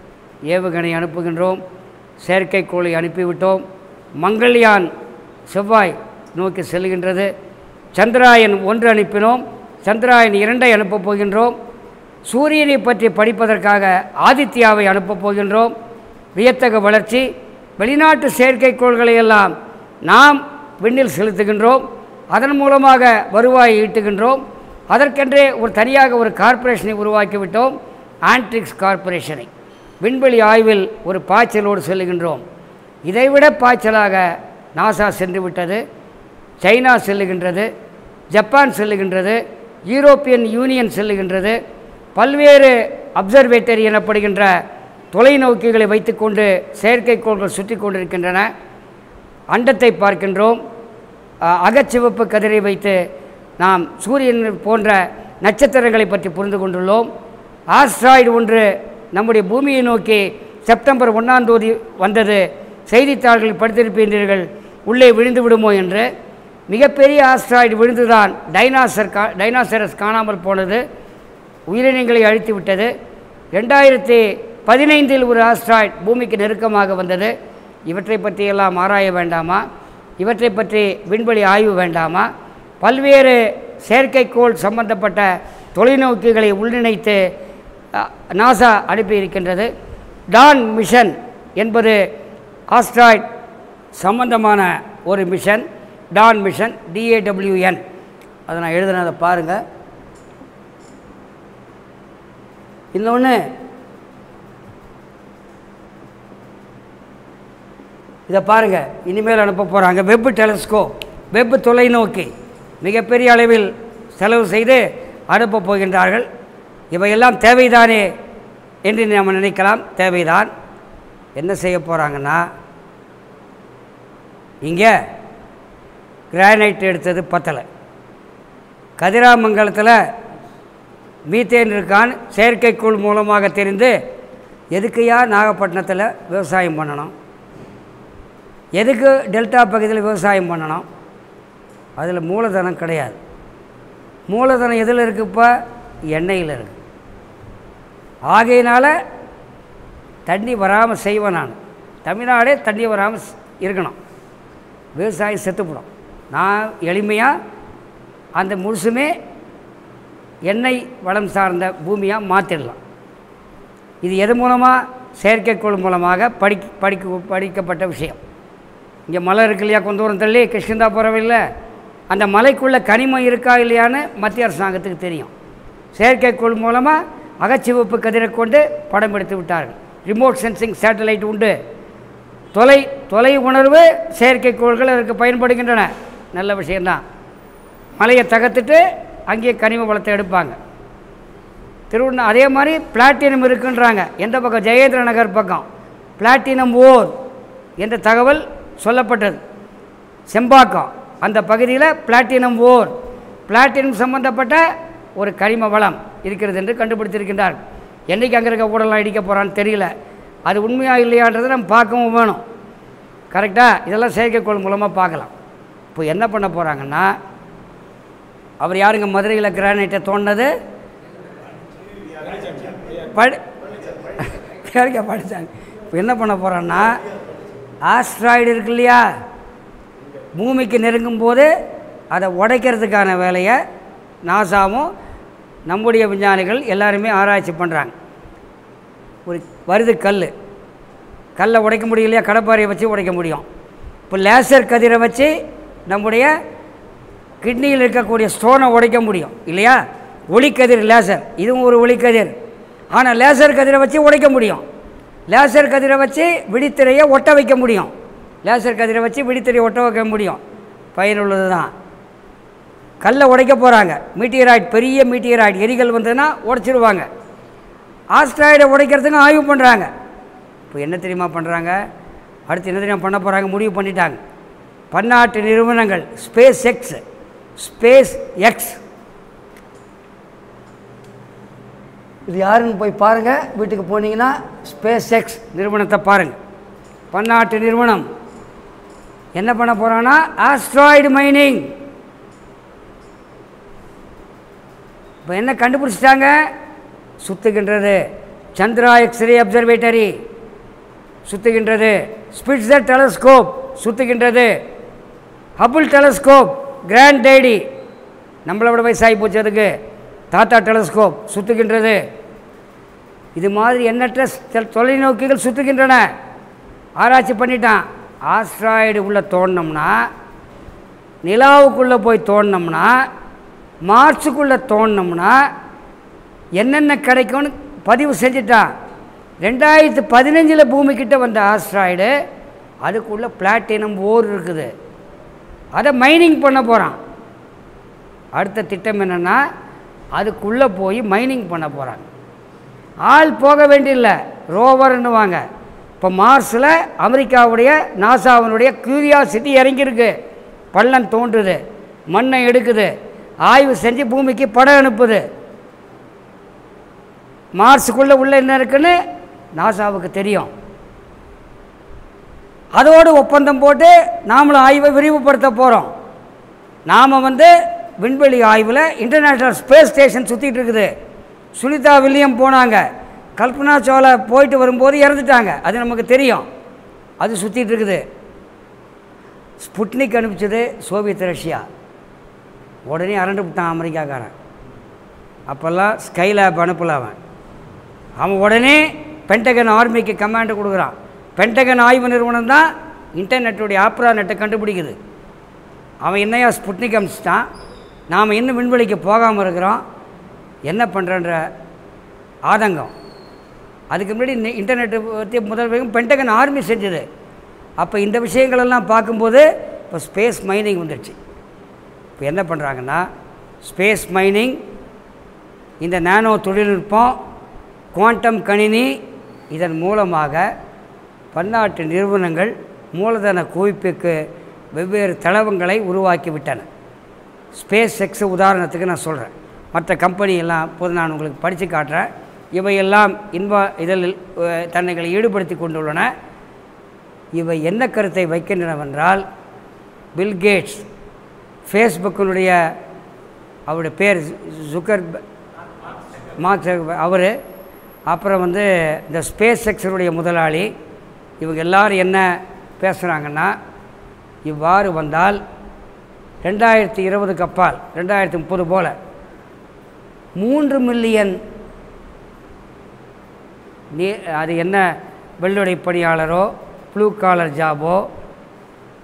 ஏவுகணை அனுப்புகின்றோம் செயற்கைக்கோளை அனுப்பிவிட்டோம் மங்கள்யான் செவ்வாய் நோக்கி செல்கின்றது சந்திராயன் ஒன்று அனுப்பினோம் சந்திராயன் இரண்டை அனுப்பப் போகின்றோம் சூரியனை பற்றி படிப்பதற்காக ஆதித்யாவை அனுப்பப் போகின்றோம் வியத்தக வளர்ச்சி வெளிநாட்டு செயற்கைக்கோள்களை எல்லாம் நாம் விண்ணில் செலுத்துகின்றோம் அதன் மூலமாக வருவாயை ஈட்டுகின்றோம் அதற்கென்றே ஒரு தனியாக ஒரு கார்ப்பரேஷனை உருவாக்கிவிட்டோம் ஆன்ட்ரிக்ஸ் கார்ப்பரேஷனை விண்வெளி ஆய்வில் ஒரு பாய்ச்சலோடு செல்லுகின்றோம் இதைவிட பாய்ச்சலாக நாசா சென்று விட்டது சைனா செல்லுகின்றது ஜப்பான் செல்லுகின்றது யூரோப்பியன் யூனியன் செல்லுகின்றது பல்வேறு அப்சர்வேட்டரி எனப்படுகின்ற தொலைநோக்கிகளை வைத்துக்கொண்டு செயற்கைக்கோள்கள் சுற்றி கொண்டிருக்கின்றன அண்டத்தை பார்க்கின்றோம் அ- அகச்சிவப்பு கதிரை வைத்து நாம் சூரியன் போன்ற நட்சத்திரங்களை பற்றி புரிந்து கொண்டுள்ளோம் ஆஸ்ட்ராய்டு ஒன்று நம்முடைய பூமியை நோக்கி செப்டம்பர் ஒன்றாம் தேதி வந்தது செய்தித்தாள்களில் படித்திருப்பீர்கள் உள்ளே விழுந்து விடுமோ என்று மிகப்பெரிய ஆஸ்ட்ராய்டு விழுந்துதான் டைனாசர் கா டைனாசரஸ் காணாமல் போனது உயிரினங்களை அழித்து விட்டது ரெண்டாயிரத்தி பதினைந்தில் ஒரு ஆஸ்ட்ராய்ட் பூமிக்கு நெருக்கமாக வந்தது இவற்றை பற்றியெல்லாம் ஆராய வேண்டாமா இவற்றை பற்றி விண்வெளி ஆய்வு வேண்டாமா பல்வேறு செயற்கைக்கோள் சம்பந்தப்பட்ட தொலைநோக்கிகளை உள்நினைத்து அ, நாசா அனுப்பியிருக்கின்றது டான் மிஷன் என்பது ஆஸ்ட்ராய்ட் சம்பந்தமான ஒரு மிஷன் டான் மிஷன் டிஏடபிள்யூஎன் அதை நான் எழுதுனதை பாருங்கள் இன்னொன்று இதை பாருங்கள் இனிமேல் அனுப்ப போகிறாங்க வெப் டெலஸ்கோப் வெப் தொலைநோக்கி மிகப்பெரிய அளவில் செலவு செய்து அனுப்பப் போகின்றார்கள் இவையெல்லாம் தேவைதானே என்று நாம் நினைக்கலாம் தேவைதான் என்ன செய்ய போகிறாங்கன்னா இங்கே கிரானைட் எடுத்தது பத்தலை கதிராமங்கலத்தில் மீத்தேன் இருக்கான் செயற்கைக்கோள் மூலமாக தெரிந்து எதுக்குயா நாகப்பட்டினத்தில் விவசாயம் பண்ணணும் எதுக்கு டெல்டா பகுதியில் விவசாயம் பண்ணணும் அதில் மூலதனம் கிடையாது மூலதனம் எதில் இருக்குது இப்போ எண்ணெயில் இருக்குது ஆகையினால் தண்ணி வராமல் செய்வேன் நான் தமிழ்நாடே தண்ணி வராமல் இருக்கணும் விவசாயம் செத்துப்படும் நான் எளிமையாக அந்த முழுசுமே எண்ணெய் வளம் சார்ந்த பூமியாக மாற்றிடலாம் இது எது மூலமாக செயற்கைக்கோள் மூலமாக படிக்க படிக்க படிக்கப்பட்ட விஷயம் இங்கே மலை இருக்கு இல்லையா கொஞ்ச தூரம் தள்ளி கிருஷ்ணந்தா போகிறவில்ல அந்த மலைக்குள்ளே கனிமம் இருக்கா இல்லையான்னு மத்திய அரசாங்கத்துக்கு தெரியும் செயற்கைக்கோள் மூலமாக அகச்சிவப்பு கதிரை கொண்டு படம் எடுத்து விட்டார்கள் ரிமோட் சென்சிங் சேட்டலைட் உண்டு தொலை தொலை உணர்வு செயற்கைக்கோள்கள் அதற்கு பயன்படுகின்றன நல்ல விஷயந்தான் மலையை தகர்த்துட்டு அங்கேயே கனிம வளத்தை எடுப்பாங்க திருவண்ணா அதே மாதிரி பிளாட்டினம் இருக்குன்றாங்க எந்த பக்கம் ஜெயேந்திர நகர் பக்கம் பிளாட்டினம் ஓர் என்ற தகவல் சொல்லப்பட்டது செம்பாக்கம் அந்த பகுதியில் பிளாட்டினம் ஓர் பிளாட்டினம் சம்பந்தப்பட்ட ஒரு கனிம வளம் இருக்கிறது என்று கண்டுபிடித்திருக்கின்றார்கள் என்றைக்கு அங்கே இருக்க ஊடலாம் இடிக்க போகிறான்னு தெரியல அது உண்மையா இல்லையான்றதை நம்ம பார்க்கவும் வேணும் கரெக்டாக இதெல்லாம் செயற்கைக்கோள் மூலமாக பார்க்கலாம் இப்போ என்ன பண்ண போகிறாங்கன்னா அவர் யாருங்க மதுரையில் கிரானைட்டை தோண்டினது படி கேட்க படித்தாங்க இப்போ என்ன பண்ண போகிறோன்னா ஆஸ்ட்ராய்டு இருக்கு இல்லையா பூமிக்கு நெருங்கும் போது அதை உடைக்கிறதுக்கான வேலையை நாசாவும் நம்முடைய விஞ்ஞானிகள் எல்லாருமே ஆராய்ச்சி பண்ணுறாங்க ஒரு வருது கல் கல்லை உடைக்க முடியலையா கடப்பாறையை வச்சு உடைக்க முடியும் இப்போ லேசர் கதிரை வச்சு நம்முடைய கிட்னியில் இருக்கக்கூடிய ஸ்டோனை உடைக்க முடியும் இல்லையா ஒளிக்கதிர் லேசர் இதுவும் ஒரு ஒளிக்கதிர் ஆனால் லேசர் கதிரை வச்சு உடைக்க முடியும் லேசர் கதிரை வச்சு விழித்திரையை ஒட்ட வைக்க முடியும் லேசர் கதிரை வச்சு விழித்திரையை ஒட்ட வைக்க முடியும் பயனுள்ளது தான் கல்லை உடைக்க போகிறாங்க மீட்டியராய்ட் பெரிய மீட்டியராய்ட் எரிகள் வந்ததுன்னா உடைச்சிருவாங்க ஆஸ்ட்ராய்டை உடைக்கிறதுக்கு ஆய்வு பண்ணுறாங்க இப்போ என்ன தெரியுமா பண்ணுறாங்க அடுத்து என்ன தெரியுமா பண்ண போகிறாங்க முடிவு பண்ணிட்டாங்க பன்னாட்டு நிறுவனங்கள் ஸ்பேஸ் எக்ஸ் ஸ்பேஸ் எக்ஸ் இது யாருன்னு போய் பாருங்கள் வீட்டுக்கு போனீங்கன்னா ஸ்பேஸ் எக்ஸ் நிறுவனத்தை பாருங்கள் பன்னாட்டு நிறுவனம் என்ன பண்ண போகிறான்னா ஆஸ்ட்ராய்டு மைனிங் இப்போ என்ன கண்டுபிடிச்சிட்டாங்க சுத்துகின்றது சந்திரா எக்ஸ்ரே அப்சர்வேட்டரி சுத்துகின்றது ஸ்பிட்ஸர் டெலஸ்கோப் சுத்துகின்றது ஹபுல் டெலஸ்கோப் கிராண்ட் டேடி நம்மளோட வயசாகி போச்சு அதுக்கு தாத்தா டெலஸ்கோப் சுத்துகின்றது இது மாதிரி எண்ணற்ற தொ- தொலைநோக்கிகள் சுத்துகின்றன ஆராய்ச்சி பண்ணிட்டான் ஆஸ்ட்ராய்டு உள்ள தோண்டினோம்னா நிலாவுக்குள்ளே போய் தோண்டினோம்னா மார்ஸுக்குள்ளே தோண்டினோம்னா என்னென்ன கிடைக்கும்னு பதிவு செஞ்சுட்டான் ரெண்டாயிரத்து பதினஞ்சில் பூமிக்கிட்ட வந்த ஆஸ்ட்ராய்டு அதுக்குள்ளே பிளாட்டினம் ஓர் இருக்குது அதை மைனிங் பண்ண போகிறான் அடுத்த திட்டம் என்னென்னா அதுக்குள்ளே போய் மைனிங் பண்ண போகிறாங்க ஆள் போக வேண்டியதில்லை ரோவர்னுவாங்க இப்போ மார்ஸில் அமெரிக்காவுடைய நாசாவினுடைய கியூரியாசிட்டி இறங்கியிருக்கு பள்ளம் தோன்றுது மண்ணை எடுக்குது ஆய்வு செஞ்சு பூமிக்கு படம் அனுப்புது மார்ஸுக்குள்ளே உள்ள என்ன இருக்குன்னு நாசாவுக்கு தெரியும் அதோடு ஒப்பந்தம் போட்டு நாமளும் ஆய்வை விரிவுபடுத்த போகிறோம் நாம் வந்து விண்வெளி ஆய்வில் இன்டர்நேஷ்னல் ஸ்பேஸ் ஸ்டேஷன் சுற்றிட்டு இருக்குது சுனிதா வில்லியம் போனாங்க கல்பனா சோலா போயிட்டு வரும்போது இறந்துட்டாங்க அது நமக்கு தெரியும் அது சுற்றிட்டு இருக்குது ஸ்புட்னிக் அனுப்பிச்சது சோவியத் ரஷ்யா உடனே அரண்டு விட்டான் அமெரிக்காக்காரன் அப்போல்லாம் ஸ்கைலேப் அனுப்பல அவன் அவன் உடனே பென்டகன் ஆர்மிக்கு கமாண்டு கொடுக்குறான் பென்டகன் ஆய்வு நிறுவனம் தான் இன்டர்நெட்டுடைய ஆப்ரா நெட்டை கண்டுபிடிக்குது அவன் என்னையா ஸ்புட்னிக் அமிச்சிட்டான் நாம் இன்னும் விண்வெளிக்கு போகாமல் இருக்கிறோம் என்ன பண்ணுறன்ற ஆதங்கம் அதுக்கு முன்னாடி இந்த இன்டர்நெட்டு பற்றி முதல் வரைக்கும் பென்டகன் ஆர்மி செஞ்சது அப்போ இந்த விஷயங்களெல்லாம் பார்க்கும்போது இப்போ ஸ்பேஸ் மைனிங் வந்துடுச்சு இப்போ என்ன பண்ணுறாங்கன்னா ஸ்பேஸ் மைனிங் இந்த நானோ தொழில்நுட்பம் குவாண்டம் கணினி இதன் மூலமாக பன்னாட்டு நிறுவனங்கள் மூலதன குவிப்புக்கு வெவ்வேறு தளவங்களை உருவாக்கிவிட்டன ஸ்பேஸ் எக்ஸ் உதாரணத்துக்கு நான் சொல்கிறேன் மற்ற கம்பெனி எல்லாம் பொது நான் உங்களுக்கு படித்து காட்டுறேன் இவையெல்லாம் இன்ப இதில் அஹ், தன்னைகளை ஈடுபடுத்தி கொண்டுள்ளன இவை என்ன கருத்தை வைக்கின்றனவென்றால் பில் கேட்ஸ் ஃபேஸ்புக்கினுடைய அவருடைய பேர் ஜுக்கர் மார்க் அவர் அப்புறம் வந்து இந்த ஸ்பேஸ் எக்ஸனுடைய முதலாளி இவங்க எல்லாரும் என்ன பேசுகிறாங்கன்னா இவ்வாறு வந்தால் ரெண்டாயிரத்தி இருபதுக்கு அப்பால் ரெண்டாயிரத்தி முப்பது போல் மூன்று மில்லியன் நீ அது என்ன வெள்ளுடை பணியாளரோ ப்ளூ காலர் ஜாபோ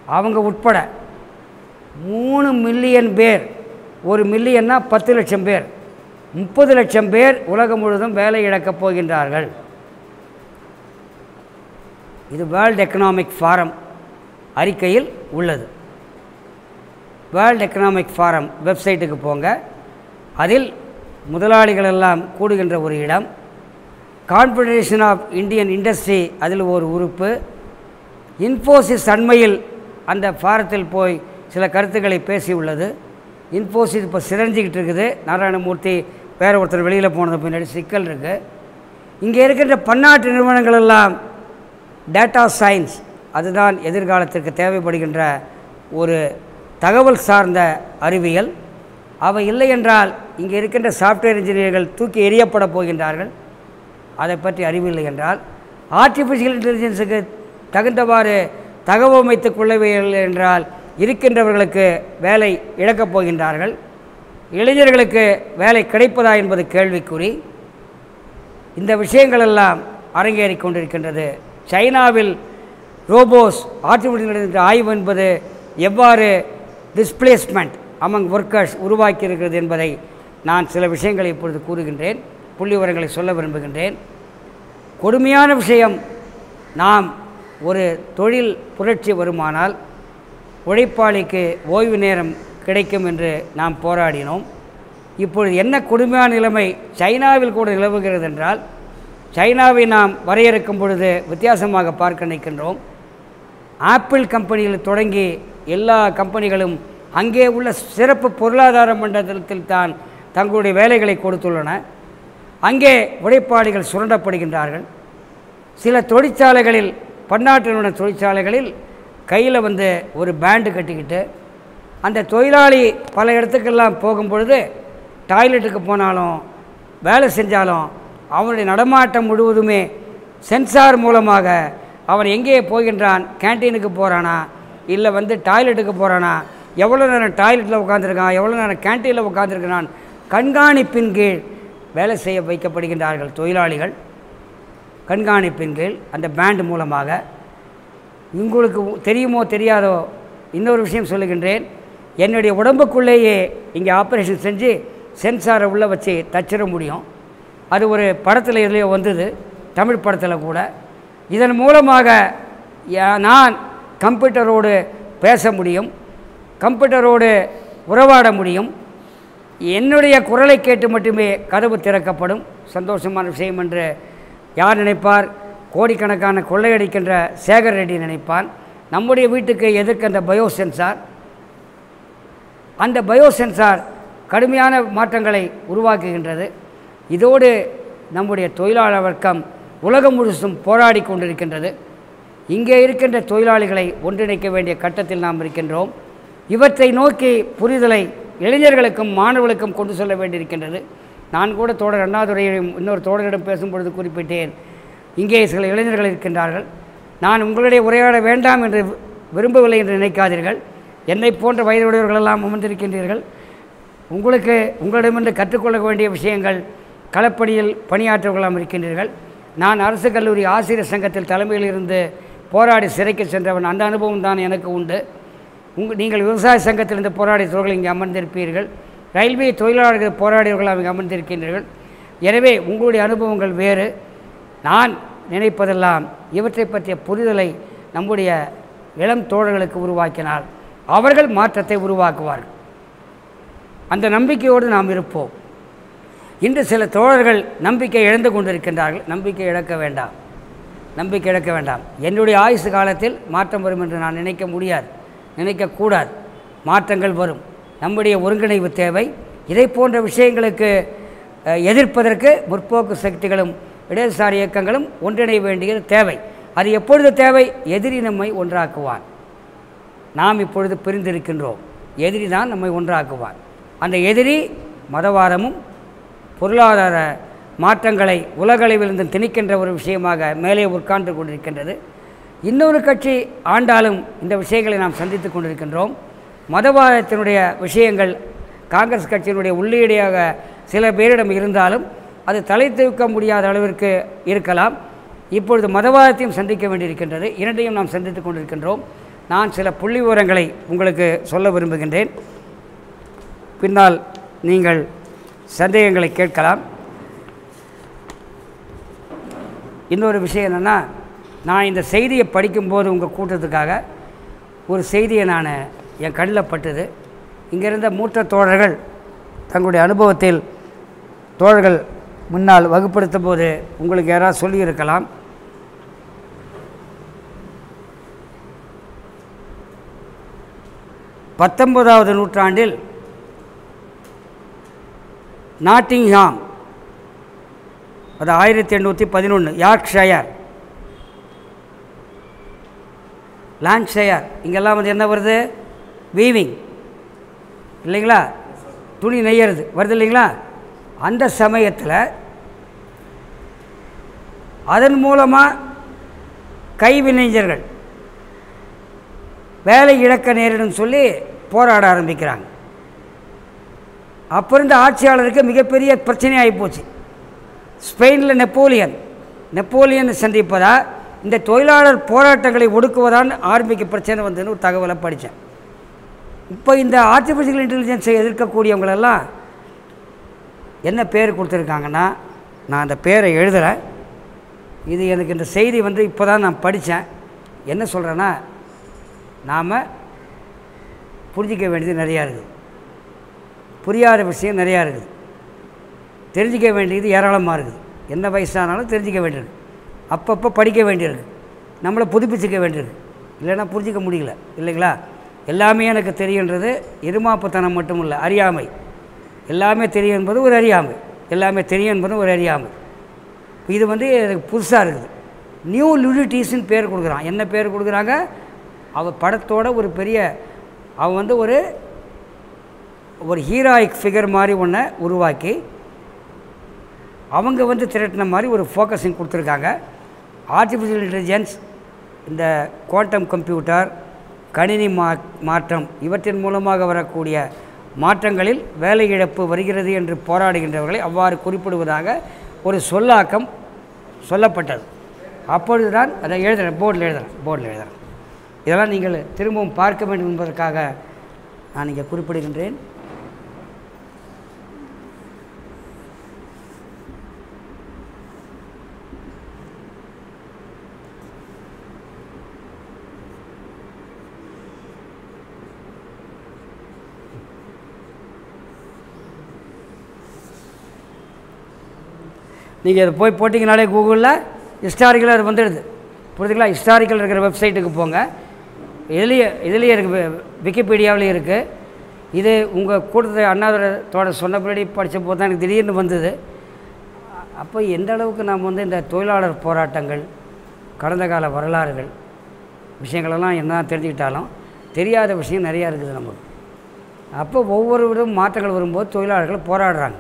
அவங்க உட்பட மூணு மில்லியன் பேர் ஒரு மில்லியன்னா பத்து லட்சம் பேர் முப்பது லட்சம் பேர் உலகம் முழுவதும் வேலை இழக்கப் போகின்றார்கள் இது வேர்ல்ட் எக்கனாமிக் ஃபாரம் அறிக்கையில் உள்ளது வேர்ல்ட் எக்கனாமிக் ஃபாரம் வெப்சைட்டுக்கு போங்க அதில் முதலாளிகள் எல்லாம் கூடுகின்ற ஒரு இடம் கான்ஃபெடரேஷன் ஆஃப் இந்தியன் இண்டஸ்ட்ரி அதில் ஒரு உறுப்பு இன்ஃபோசிஸ் அண்மையில் அந்த ஃபாரத்தில் போய் சில கருத்துக்களை பேசியுள்ளது இன்ஃபோசிஸ் இப்போ சிரஞ்சிக்கிட்டு இருக்குது நாராயணமூர்த்தி வேற ஒருத்தர் வெளியில் போனது பின்னாடி சிக்கல் இருக்குது இங்கே இருக்கின்ற பன்னாட்டு நிறுவனங்கள் எல்லாம் டேட்டா சயின்ஸ் அதுதான் எதிர்காலத்திற்கு தேவைப்படுகின்ற ஒரு தகவல் சார்ந்த அறிவியல் அவை இல்லை என்றால் இங்கே இருக்கின்ற சாஃப்ட்வேர் இன்ஜினியர்கள் தூக்கி எறியப்பட போகின்றார்கள் அதை பற்றி அறிவில்லை என்றால் ஆர்டிஃபிஷியல் இன்டெலிஜென்ஸுக்கு தகுந்தவாறு தகவமைத்துக் கொள்ளவில்லை என்றால் இருக்கின்றவர்களுக்கு வேலை இழக்கப் போகின்றார்கள் இளைஞர்களுக்கு வேலை கிடைப்பதா என்பது கேள்விக்குறி இந்த விஷயங்கள் எல்லாம் அரங்கேறிக் கொண்டிருக்கின்றது சைனாவில் ரோபோஸ் ஆர்டிஃபிஷியல் ஆய்வு என்பது எவ்வாறு டிஸ்பிளேஸ்மெண்ட் அமங் ஒர்க்கர்ஸ் உருவாக்கி இருக்கிறது என்பதை நான் சில விஷயங்களை இப்பொழுது கூறுகின்றேன் புள்ளி விவரங்களை சொல்ல விரும்புகின்றேன் கொடுமையான விஷயம் நாம் ஒரு தொழில் புரட்சி வருமானால் உழைப்பாளிக்கு ஓய்வு நேரம் கிடைக்கும் என்று நாம் போராடினோம் இப்பொழுது என்ன கொடுமையான நிலைமை சைனாவில் கூட நிலவுகிறது என்றால் சைனாவை நாம் வரையறுக்கும் பொழுது வித்தியாசமாக பார்க்க நினைக்கின்றோம் ஆப்பிள் கம்பெனியில் தொடங்கி எல்லா கம்பெனிகளும் அங்கே உள்ள சிறப்பு பொருளாதார மண்டலத்தில் தான் தங்களுடைய வேலைகளை கொடுத்துள்ளன அங்கே உழைப்பாளிகள் சுரண்டப்படுகின்றார்கள் சில தொழிற்சாலைகளில் பன்னாட்டு நிறுவன தொழிற்சாலைகளில் கையில் வந்து ஒரு பேண்டு கட்டிக்கிட்டு அந்த தொழிலாளி பல இடத்துக்கெல்லாம் போகும்பொழுது டாய்லெட்டுக்கு போனாலும் வேலை செஞ்சாலும் அவனுடைய நடமாட்டம் முழுவதுமே சென்சார் மூலமாக அவன் எங்கே போகின்றான் கேன்டீனுக்கு போகிறானா இல்லை வந்து டாய்லெட்டுக்கு போகிறானா எவ்வளோ நேரம் டாய்லெட்டில் உட்காந்துருக்கான் எவ்வளோ நேரம் கேன்டீனில் உட்காந்துருக்கிறான் கண்காணிப்பின் கீழ் வேலை செய்ய வைக்கப்படுகின்றார்கள் தொழிலாளிகள் கண்காணிப்பின் கீழ் அந்த பேண்ட் மூலமாக உங்களுக்கு தெரியுமோ தெரியாதோ இன்னொரு விஷயம் சொல்லுகின்றேன் என்னுடைய உடம்புக்குள்ளேயே இங்கே ஆப்ரேஷன் செஞ்சு சென்சாரை உள்ளே வச்சு தச்சிட முடியும் அது ஒரு படத்தில் எதுலையோ வந்தது தமிழ் படத்தில் கூட இதன் மூலமாக யா- நான் கம்ப்யூட்டரோடு பேச முடியும் கம்ப்யூட்டரோடு உறவாட முடியும் என்னுடைய குரலை கேட்டு மட்டுமே கதவு திறக்கப்படும் சந்தோஷமான விஷயம் என்று யார் நினைப்பார் கோடிக்கணக்கான கொள்ளையடிக்கின்ற சேகர் ரெட்டி நினைப்பான் நம்முடைய வீட்டுக்கு எதிர்க்க அந்த பயோ சென்சார் அந்த பயோ சென்சார் கடுமையான மாற்றங்களை உருவாக்குகின்றது இதோடு நம்முடைய தொழிலாளர் வர்க்கம் உலகம் முழுசும் போராடி கொண்டிருக்கின்றது இங்கே இருக்கின்ற தொழிலாளிகளை ஒன்றிணைக்க வேண்டிய கட்டத்தில் நாம் இருக்கின்றோம் இவற்றை நோக்கி புரிதலை இளைஞர்களுக்கும் மாணவர்களுக்கும் கொண்டு செல்ல வேண்டியிருக்கின்றது நான் கூட தோழர் அண்ணாதுரையிடம் இன்னொரு தோழரிடம் பேசும்பொழுது குறிப்பிட்டேன் இங்கே சில இளைஞர்கள் இருக்கின்றார்கள் நான் உங்களுடைய உரையாட வேண்டாம் என்று விரும்பவில்லை என்று நினைக்காதீர்கள் என்னை போன்ற வயதுடையவர்களெல்லாம் அமர்ந்திருக்கின்றீர்கள் உங்களுக்கு உங்களிடமிருந்து கற்றுக்கொள்ள வேண்டிய விஷயங்கள் களப்பணியில் பணியாற்றவர்களாம் இருக்கின்றீர்கள் நான் அரசு கல்லூரி ஆசிரியர் சங்கத்தில் தலைமையில் இருந்து போராடி சிறைக்கு சென்றவன் அந்த அனுபவம் தான் எனக்கு உண்டு உங்கள் நீங்கள் விவசாய சங்கத்திலிருந்து போராடியவர்கள் இங்கே அமர்ந்திருப்பீர்கள் ரயில்வே தொழிலாளர்கள் போராடியவர்கள் அங்கே அமர்ந்திருக்கின்றீர்கள் எனவே உங்களுடைய அனுபவங்கள் வேறு நான் நினைப்பதெல்லாம் இவற்றை பற்றிய புரிதலை நம்முடைய இளம் தோழர்களுக்கு உருவாக்கினால் அவர்கள் மாற்றத்தை உருவாக்குவார்கள் அந்த நம்பிக்கையோடு நாம் இருப்போம் இன்று சில தோழர்கள் நம்பிக்கை இழந்து கொண்டிருக்கின்றார்கள் நம்பிக்கை இழக்க வேண்டாம் நம்பிக்கை இழக்க வேண்டாம் என்னுடைய ஆயுசு காலத்தில் மாற்றம் வரும் என்று நான் நினைக்க முடியாது நினைக்கக்கூடாது மாற்றங்கள் வரும் நம்முடைய ஒருங்கிணைவு தேவை இதை போன்ற விஷயங்களுக்கு அஹ், எதிர்ப்பதற்கு முற்போக்கு சக்திகளும் இடதுசாரி இயக்கங்களும் ஒன்றிணைய வேண்டியது தேவை அது எப்பொழுது தேவை எதிரி நம்மை ஒன்றாக்குவான் நாம் இப்பொழுது பிரிந்திருக்கின்றோம் எதிரி தான் நம்மை ஒன்றாக்குவான் அந்த எதிரி மதவாதமும் பொருளாதார மாற்றங்களை உலகளவிலிருந்து திணிக்கின்ற ஒரு விஷயமாக மேலே உட்கார்ந்து கொண்டிருக்கின்றது இன்னொரு கட்சி ஆண்டாலும் இந்த விஷயங்களை நாம் சந்தித்து கொண்டிருக்கின்றோம் மதவாதத்தினுடைய விஷயங்கள் காங்கிரஸ் கட்சியினுடைய உள்ளீடியாக சில பேரிடம் இருந்தாலும் அது தலை தூக்க முடியாத அளவிற்கு இருக்கலாம் இப்பொழுது மதவாதத்தையும் சந்திக்க வேண்டியிருக்கின்றது இரண்டையும் நாம் சந்தித்து கொண்டிருக்கின்றோம் நான் சில புள்ளி விவரங்களை உங்களுக்கு சொல்ல விரும்புகின்றேன் பின்னால் நீங்கள் சந்தேகங்களை கேட்கலாம் இன்னொரு விஷயம் என்னென்னா நான் இந்த செய்தியை படிக்கும்போது உங்கள் கூட்டத்துக்காக ஒரு செய்தியை நான் என் கண்ணில் பட்டது இங்கே இருந்த மூத்த தோழர்கள் தங்களுடைய அனுபவத்தில் தோழர்கள் முன்னால் வகுப்படுத்தும் போது உங்களுக்கு யாராவது சொல்லியிருக்கலாம் பத்தொன்பதாவது நூற்றாண்டில் நாட்டிங்ஹாம் அது ஆயிரத்தி எண்ணூற்றி பதினொன்று யார்க்ஷயர் லான்ஷயர் இங்கெல்லாம் வந்து என்ன வருது வீவிங் இல்லைங்களா துணி நெய்யறது வருது இல்லைங்களா அந்த சமயத்தில் அதன் மூலமாக கைவினைஞர்கள் வேலை இழக்க நேரிடும் சொல்லி போராட ஆரம்பிக்கிறாங்க அப்போ இருந்த ஆட்சியாளருக்கு மிகப்பெரிய பிரச்சனை ஆகிப்போச்சு ஸ்பெயினில் நெப்போலியன் நெப்போலியன் சந்திப்பதா இந்த தொழிலாளர் போராட்டங்களை ஒடுக்குவதான் ஆரம்பிக்க பிரச்சனை வந்ததுன்னு ஒரு தகவலை படித்தேன் இப்போ இந்த ஆர்டிஃபிஷியல் இன்டெலிஜென்ஸை எதிர்க்கக்கூடியவங்களெல்லாம் என்ன பேர் கொடுத்துருக்காங்கன்னா நான் அந்த பேரை எழுதுகிறேன் இது எனக்கு இந்த செய்தி வந்து இப்போ தான் நான் படித்தேன் என்ன சொல்கிறேன்னா நாம் புரிஞ்சிக்க வேண்டியது நிறையா இருக்குது புரியாத விஷயம் நிறையா இருக்குது தெரிஞ்சிக்க வேண்டியது ஏராளமாக இருக்குது என்ன வயசானாலும் தெரிஞ்சிக்க வேண்டியிருக்கு அப்பப்போ படிக்க வேண்டியிருக்கு நம்மளை புதுப்பிச்சுக்க வேண்டியிருக்கு இல்லைன்னா புரிஞ்சிக்க முடியல இல்லைங்களா எல்லாமே எனக்கு தெரியுன்றது இருமாப்புத்தனம் மட்டும் இல்லை அறியாமை எல்லாமே தெரியும் என்பது ஒரு அறியாமை எல்லாமே தெரியும் என்பது ஒரு அறியாமை இது வந்து எனக்கு புதுசாக இருக்குது நியூ லுடிட்டிஸ்ன்னு பேர் கொடுக்குறான் என்ன பேர் கொடுக்குறாங்க அவள் படத்தோட ஒரு பெரிய அவன் வந்து ஒரு ஒரு ஹீரோயிக் ஃபிகர் மாதிரி ஒன்றை உருவாக்கி அவங்க வந்து திரட்டின மாதிரி ஒரு ஃபோக்கஸிங் கொடுத்துருக்காங்க ஆர்டிஃபிஷியல் இன்டெலிஜென்ஸ் இந்த குவாண்டம் கம்ப்யூட்டர் கணினி மா மாற்றம் இவற்றின் மூலமாக வரக்கூடிய மாற்றங்களில் வேலை இழப்பு வருகிறது என்று போராடுகின்றவர்களை அவ்வாறு குறிப்பிடுவதாக ஒரு சொல்லாக்கம் சொல்லப்பட்டது அப்பொழுது தான் அதை எழுதுகிறேன் போர்டில் எழுதுகிறேன் போர்டில் எழுதுகிறேன் இதெல்லாம் நீங்கள் திரும்பவும் பார்க்க வேண்டும் என்பதற்காக நான் இங்கே குறிப்பிடுகின்றேன் நீங்கள் அதை போய் போட்டிங்கனாலே கூகுளில் ஹிஸ்டாரிக்கலாக அது வந்துடுது புரியுதுங்களா ஹிஸ்டாரிக்கல் இருக்கிற வெப்சைட்டுக்கு போங்க இதுலேயே இதுலேயே இருக்குது விக்கிபீடியாவிலேயே இருக்குது இது உங்கள் கூட்டத்தை அண்ணாதுரத்தோட சொன்னபடி படித்த போது தான் எனக்கு திடீர்னு வந்தது அப்போ எந்த அளவுக்கு நாம் வந்து இந்த தொழிலாளர் போராட்டங்கள் கடந்த கால வரலாறுகள் விஷயங்களெல்லாம் என்ன தெரிஞ்சுக்கிட்டாலும் தெரியாத விஷயம் நிறையா இருக்குது நமக்கு அப்போ ஒவ்வொரு விதம் மாற்றங்கள் வரும்போது தொழிலாளர்கள் போராடுறாங்க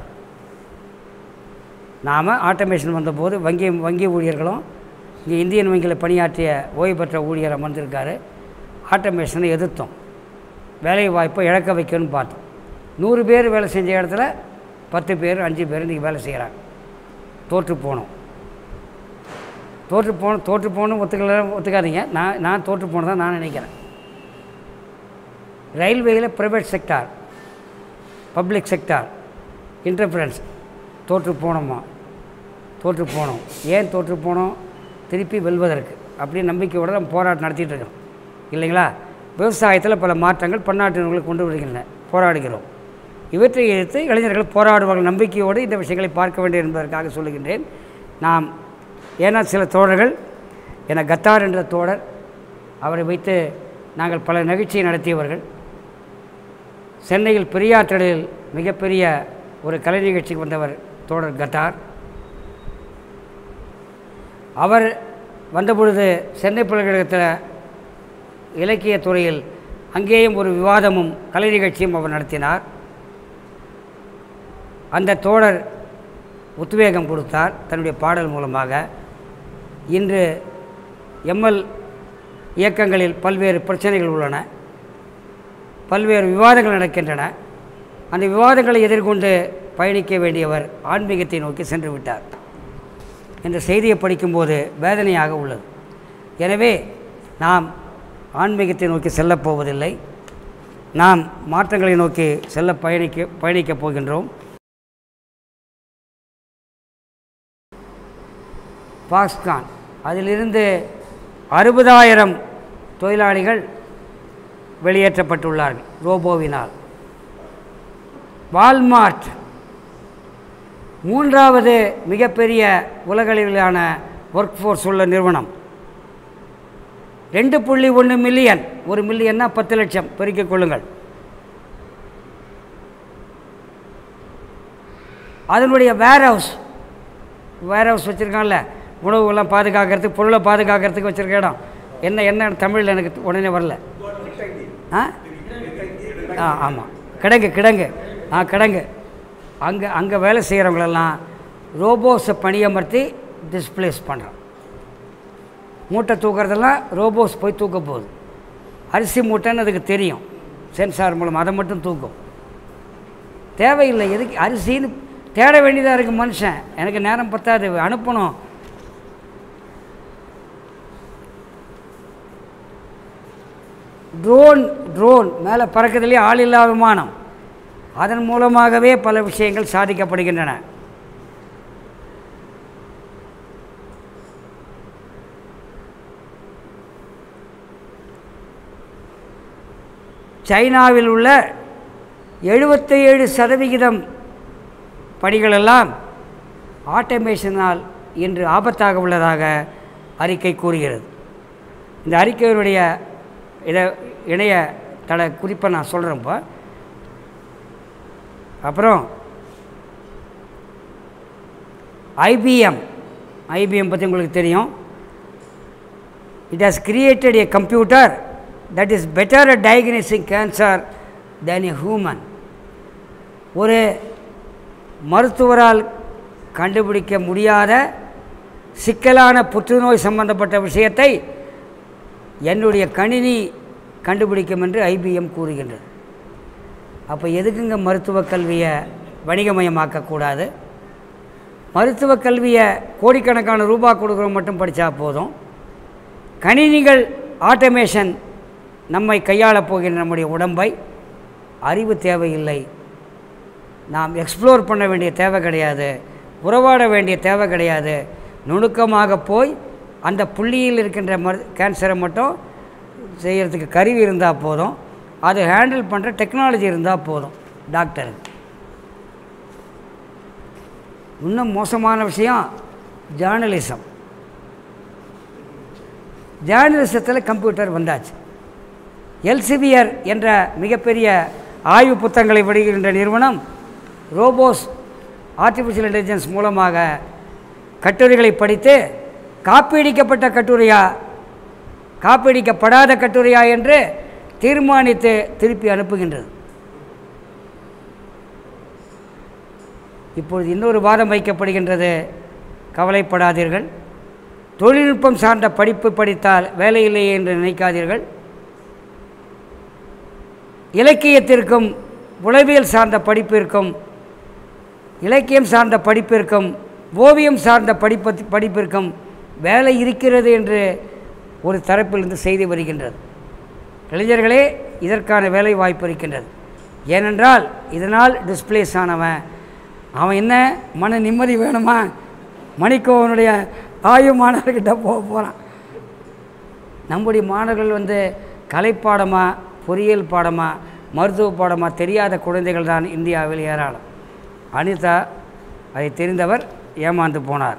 நாம் ஆட்டோமேஷன் வந்தபோது வங்கி வங்கி ஊழியர்களும் இங்கே இந்தியன் வங்கியில் பணியாற்றிய ஓய்வு பெற்ற ஊழியர் அமர்ந்திருக்காரு ஆட்டோமேஷனை எதிர்த்தோம் வேலை வாய்ப்பை இழக்க வைக்கணும்னு பார்த்தோம் நூறு பேர் வேலை செஞ்ச இடத்துல பத்து பேர் அஞ்சு பேர் இன்றைக்கி வேலை செய்கிறாங்க தோற்று போனோம் தோற்று போன தோற்று போகணும் ஒத்துக்கல ஒத்துக்காதீங்க நான் நான் தோற்று போனதான் நான் நினைக்கிறேன் ரயில்வேயில் private sector public sector interference தோற்று போனோமா தோற்று போனோம் ஏன் தோற்று போனோம் திருப்பி வெல்வதற்கு அப்படின்னு நம்பிக்கையோடு நம்ம போராட்டம் நடத்திட்டு இருக்கோம் இல்லைங்களா விவசாயத்தில் பல மாற்றங்கள் பன்னாட்டினர்களை கொண்டு வருகின்றன போராடுகிறோம் இவற்றை எதிர்த்து இளைஞர்கள் போராடுவார்கள் நம்பிக்கையோடு இந்த விஷயங்களை பார்க்க வேண்டும் என்பதற்காக சொல்லுகின்றேன் நாம் ஏன்னா சில தோழர்கள் என கத்தார் என்ற தோழர் அவரை வைத்து நாங்கள் பல நிகழ்ச்சியை நடத்தியவர்கள் சென்னையில் பெரியாற்றலில் மிகப்பெரிய ஒரு கலை நிகழ்ச்சிக்கு வந்தவர் தோழர் கத்தார் அவர் வந்தபொழுது சென்னை பல்கலைக்கழகத்தில் இலக்கியத் துறையில் அங்கேயும் ஒரு விவாதமும் கலை நிகழ்ச்சியும் அவர் நடத்தினார் அந்த தோழர் உத்வேகம் கொடுத்தார் தன்னுடைய பாடல் மூலமாக இன்று எம்எல் இயக்கங்களில் பல்வேறு பிரச்சனைகள் உள்ளன பல்வேறு விவாதங்கள் நடக்கின்றன அந்த விவாதங்களை எதிர்கொண்டு பயணிக்க வேண்டியவர் ஆன்மீகத்தை நோக்கி சென்று விட்டார் இந்த செய்தியை படிக்கும்போது வேதனையாக உள்ளது எனவே நாம் ஆன்மீகத்தை நோக்கி செல்லப் போவதில்லை நாம் மாற்றங்களை நோக்கி செல்ல பயணிக்க பயணிக்கப் போகின்றோம் பாக்ஸ்கான் அதிலிருந்து அறுபதாயிரம் தொழிலாளிகள் வெளியேற்றப்பட்டுள்ளார்கள் ரோபோவினால் வால்மார்ட் மூன்றாவது மிகப்பெரிய உலகளவிலான ஒர்க் ஃபோர்ஸ் உள்ள நிறுவனம் ரெண்டு புள்ளி ஒன்று மில்லியன் ஒரு மில்லியன்னா பத்து லட்சம் பெருக்கிக் கொள்ளுங்கள் அதனுடைய வேர் ஹவுஸ் வேர் ஹவுஸ் வச்சுருக்காங்கல்ல உணவுகள்லாம் பாதுகாக்கிறதுக்கு பொருளை பாதுகாக்கிறதுக்கு வச்சுருக்க இடம் என்ன என்ன தமிழில் எனக்கு உடனே வரல ஆ ஆ ஆமாம் கிடங்கு கிடங்கு ஆ கிடங்கு அங்கே அங்கே வேலை செய்கிறவங்களெல்லாம் ரோபோஸை பணியமர்த்தி டிஸ்ப்ளேஸ் பண்ணுறோம் மூட்டை தூக்குறதெல்லாம் ரோபோஸ் போய் தூக்க போகுது அரிசி மூட்டைன்னு அதுக்கு தெரியும் சென்சார் மூலம் அதை மட்டும் தூக்கும் தேவையில்லை எதுக்கு அரிசின்னு தேட வேண்டியதாக இருக்குது மனுஷன் எனக்கு நேரம் பத்தாது அனுப்பணும் ட்ரோன் ட்ரோன் மேலே பறக்கிறதுலேயே ஆள் இல்லாத விமானம் அதன் மூலமாகவே பல விஷயங்கள் சாதிக்கப்படுகின்றன சைனாவில் உள்ள எழுபத்தி ஏழு சதவிகிதம் பணிகளெல்லாம் ஆட்டோமேஷனால் இன்று ஆபத்தாக உள்ளதாக அறிக்கை கூறுகிறது இந்த அறிக்கையினுடைய இதை இணைய தள குறிப்பை நான் சொல்கிறேன் இப்போ அப்புறம் ஐபிஎம் ஐபிஎம் பற்றி உங்களுக்கு தெரியும் it has created a computer that is better at diagnosing cancer than a human ஒரு மருத்துவரால் கண்டுபிடிக்க முடியாத சிக்கலான புற்றுநோய் சம்பந்தப்பட்ட விஷயத்தை என்னுடைய கணினி கண்டுபிடிக்கும் என்று ஐபிஎம் கூறுகின்றது அப்போ எதுக்குங்க மருத்துவக் கல்வியை வணிகமயமாக்கக்கூடாது மருத்துவக் கல்வியை கோடிக்கணக்கான ரூபா கொடுக்குறோம் மட்டும் படித்தா போதும் கணினிகள் ஆட்டோமேஷன் நம்மை கையாளப் போகின்ற நம்முடைய உடம்பை அறிவு தேவையில்லை நாம் எக்ஸ்ப்ளோர் பண்ண வேண்டிய தேவை கிடையாது உறவாட வேண்டிய தேவை கிடையாது நுணுக்கமாக போய் அந்த புள்ளியில் இருக்கின்ற மரு கேன்சரை மட்டும் செய்கிறதுக்கு கருவி இருந்தால் போதும் அதை ஹேண்டில் பண்ணுற டெக்னாலஜி இருந்தால் போதும் டாக்டருக்கு இன்னும் மோசமான விஷயம் ஜேர்னலிசம் ஜேர்னலிசத்தில் கம்ப்யூட்டர் வந்தாச்சு எல்சிவியர் என்ற மிகப்பெரிய ஆய்வு புத்தகங்களை வெளியிடுகின்ற நிறுவனம் ரோபோஸ் ஆர்டிஃபிஷியல் இன்டெலிஜென்ஸ் மூலமாக கட்டுரைகளை படித்து காப்பீடிக்கப்பட்ட கட்டுரையா காப்பீடிக்கப்படாத கட்டுரையா என்று தீர்மானித்து திருப்பி அனுப்புகின்றது இப்பொழுது இன்னொரு வாதம் வைக்கப்படுகின்றது கவலைப்படாதீர்கள் தொழில்நுட்பம் சார்ந்த படிப்பு படித்தால் வேலையில்லையே என்று நினைக்காதீர்கள் இலக்கியத்திற்கும் உளவியல் சார்ந்த படிப்பிற்கும் இலக்கியம் சார்ந்த படிப்பிற்கும் ஓவியம் சார்ந்த படிப்பு படிப்பிற்கும் வேலை இருக்கிறது என்று ஒரு தரப்பிலிருந்து செய்தி வருகின்றது இளைஞர்களே இதற்கான வேலை வாய்ப்பு இருக்கின்றது ஏனென்றால் இதனால் டிஸ்பிளேஸ் ஆனவன் அவன் என்ன மன நிம்மதி வேணுமா மணிக்கோவனுடைய ஆய்வு மாணவர்கிட்ட போக போகிறான் நம்முடைய மாணவர்கள் வந்து கலைப்பாடமா பொறியியல் பாடமா மருத்துவ பாடமா தெரியாத குழந்தைகள் தான் இந்தியாவில் ஏராளம் அனிதா அதை தெரிந்தவர் ஏமாந்து போனார்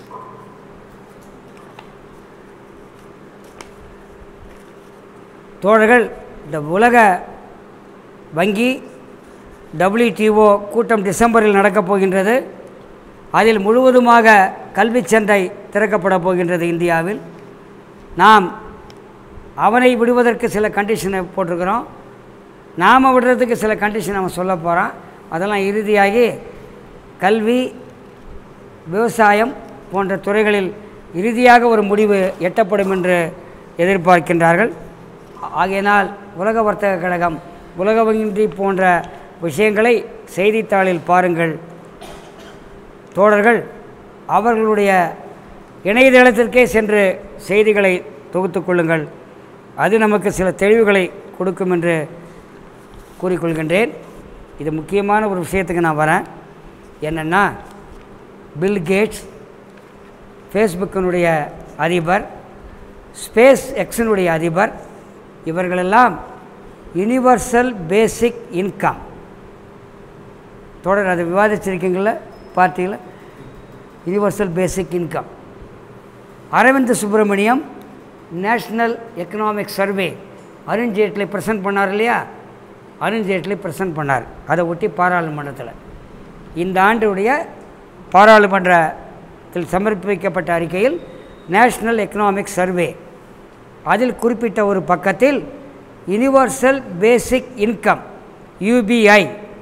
தோழர்கள் இந்த உலக வங்கி டபிள்யூடிஓ கூட்டம் டிசம்பரில் நடக்கப் போகின்றது அதில் முழுவதுமாக கல்வி சந்தை திறக்கப்பட போகின்றது இந்தியாவில் நாம் அவனை விடுவதற்கு சில கண்டிஷனை போட்டிருக்கிறோம் நாம் விடுறதுக்கு சில கண்டிஷன் அவன் சொல்ல போகிறான் அதெல்லாம் இறுதியாகி கல்வி விவசாயம் போன்ற துறைகளில் இறுதியாக ஒரு முடிவு எட்டப்படும் என்று எதிர்பார்க்கின்றார்கள் ஆகையினால் உலக வர்த்தக கழகம் உலக வங்கி போன்ற விஷயங்களை செய்தித்தாளில் பாருங்கள் தோழர்கள் அவர்களுடைய இணையதளத்திற்கே சென்று செய்திகளை தொகுத்து கொள்ளுங்கள் அது நமக்கு சில தெளிவுகளை கொடுக்கும் என்று கூறிக்கொள்கின்றேன் இது முக்கியமான ஒரு விஷயத்துக்கு நான் வரேன் என்னென்னா பில் கேட்ஸ் ஃபேஸ்புக்கினுடைய அதிபர் ஸ்பேஸ் எக்ஸினுடைய அதிபர் இவர்களெல்லாம் யுனிவர்சல் பேசிக் இன்கம் தொடர் அதை விவாதிச்சிருக்கீங்கள பார்ட்டியில் universal basic income Arvind Subramanian national economic survey Arun Jaitley present பண்ணார் இல்லையா அருண் ஜேட்லி ப்ரெசன்ட் பண்ணார் அதை ஒட்டி பாராளுமன்றத்தில் இந்த ஆண்டுடைய பாராளுமன்றத்தில் சமர்ப்பிக்கப்பட்ட அறிக்கையில் நேஷ்னல் எக்கனாமிக் சர்வே அதில் குறிப்பிட்ட ஒரு பக்கத்தில் யுனிவர்சல் பேசிக் இன்கம் யூபிஐ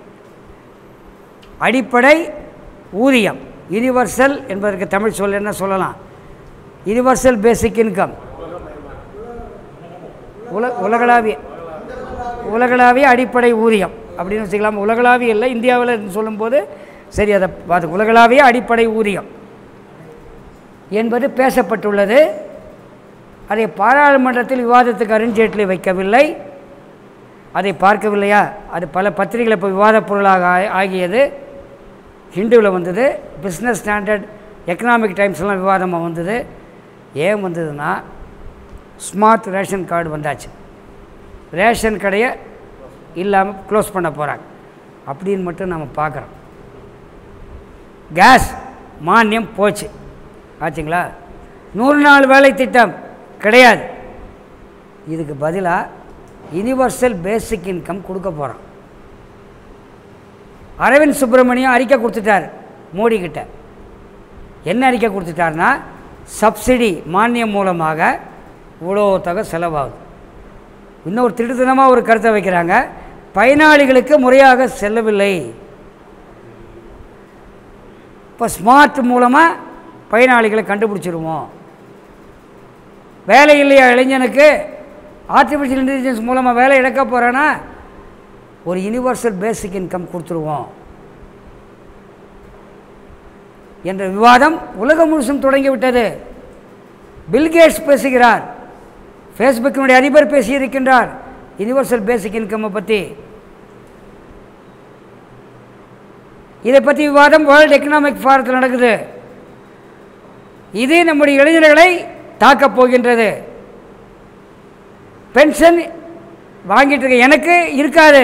அடிப்படை ஊதியம் யுனிவர்சல் என்பதற்கு தமிழ் சொல் என்ன சொல்லலாம் யுனிவர்சல் பேசிக் இன்கம் உல உலகளாவிய உலகளாவிய அடிப்படை ஊதியம் அப்படின்னு வச்சுக்கலாம் உலகளாவிய இல்லை இந்தியாவில் சொல்லும்போது சரி அதை பார்த்து உலகளாவிய அடிப்படை ஊதியம் என்பது பேசப்பட்டுள்ளது அதை பாராளுமன்றத்தில் விவாதத்துக்கு அருண்ஜேட்லி வைக்கவில்லை அதை பார்க்கவில்லையா அது பல பத்திரிகைகள் இப்போ விவாதப் பொருளாக ஆ- ஆகியது ஹிந்துவில் வந்தது பிஸ்னஸ் ஸ்டாண்டர்ட் எக்கனாமிக் டைம்ஸ்லாம் விவாதமாக வந்தது ஏன் வந்ததுன்னா ஸ்மார்ட் ரேஷன் கார்டு வந்தாச்சு ரேஷன் கடையை இல்லாமல் க்ளோஸ் பண்ண போகிறாங்க அப்படின்னு மட்டும் நம்ம பார்க்குறோம் கேஸ் மானியம் போச்சு ஆச்சுங்களா நூறு நாள் வேலை திட்டம் கிடையாது இதுக்கு பதிலாக யுனிவர்சல் பேசிக் இன்கம் கொடுக்க போகிறோம் அரவிந்த் சுப்பிரமணியம் அறிக்கை கொடுத்துட்டார் மோடி கிட்ட என்ன அறிக்கை கொடுத்துட்டாருன்னா சப்சிடி மானியம் மூலமாக இவ்வளோ தொகை செலவாகுது இன்னொரு திருட்டுத்தனமாக ஒரு கருத்தை வைக்கிறாங்க பயனாளிகளுக்கு முறையாக செல்லவில்லை இப்போ ஸ்மார்ட் மூலமாக பயனாளிகளை கண்டுபிடிச்சிருவோம் வேலை இல்லையா இளைஞனுக்கு ஆர்டிஃபிஷியல் இன்டெலிஜென்ஸ் மூலமாக வேலை இழக்க போகிறானா ஒரு யுனிவர்சல் பேசிக் இன்கம் கொடுத்துருவோம் என்ற விவாதம் உலகம் முழுசும் தொடங்கிவிட்டது பில்கேட்ஸ் பேசுகிறார் ஃபேஸ்புக்கினுடைய அதிபர் பேசியிருக்கின்றார் யுனிவர்சல் பேசிக் இன்கம்மை பற்றி இதை பற்றி விவாதம் வேர்ல்டு எக்கனாமிக் ஃபாரத்தில் நடக்குது இது நம்முடைய இளைஞர்களை தாக்கப் போகின்றது பென்ஷன் வாங்கிட்டு இருக்க எனக்கு இருக்காது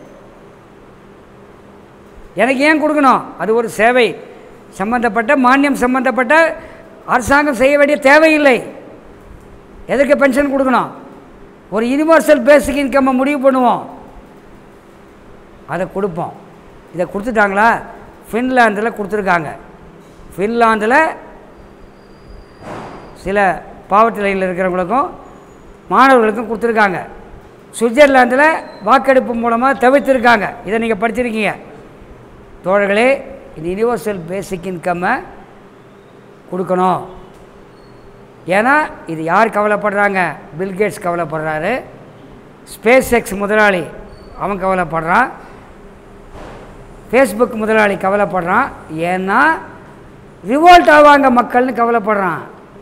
எனக்கு ஏன் கொடுக்கணும் அது ஒரு சேவை சம்பந்தப்பட்ட மானியம் சம்பந்தப்பட்ட அரசாங்கம் செய்ய வேண்டிய தேவையில்லை எதற்கு பென்ஷன் கொடுக்கணும் ஒரு யூனிவர்சல் பேசிக் இன்கம்மை முடிவு பண்ணுவோம் அதை கொடுப்போம் இதை கொடுத்துட்டாங்களா ஃபின்லாந்தில் கொடுத்துருக்காங்க ஃபின்லாந்தில் சில பாவர்ட்டி லைனில் இருக்கிறவங்களுக்கும் மாணவர்களுக்கும் கொடுத்துருக்காங்க சுவிட்சர்லாந்தில் வாக்கெடுப்பு மூலமாக தவிர்த்திருக்காங்க இதை நீங்கள் படிச்சிருக்கீங்க தோழர்களே இந்த யுனிவர்சல் பேசிக் இன்கம்மை கொடுக்கணும் ஏன்னா இது யார் கவலைப்படுறாங்க பில்கேட்ஸ் கவலைப்படுறாரு ஸ்பேஸ் எக்ஸ் முதலாளி அவன் கவலைப்படுறான் ஃபேஸ்புக் முதலாளி கவலைப்படுறான் ஏன்னா ரிவோல்ட் ஆவாங்க மக்கள்னு கவலைப்படுறான்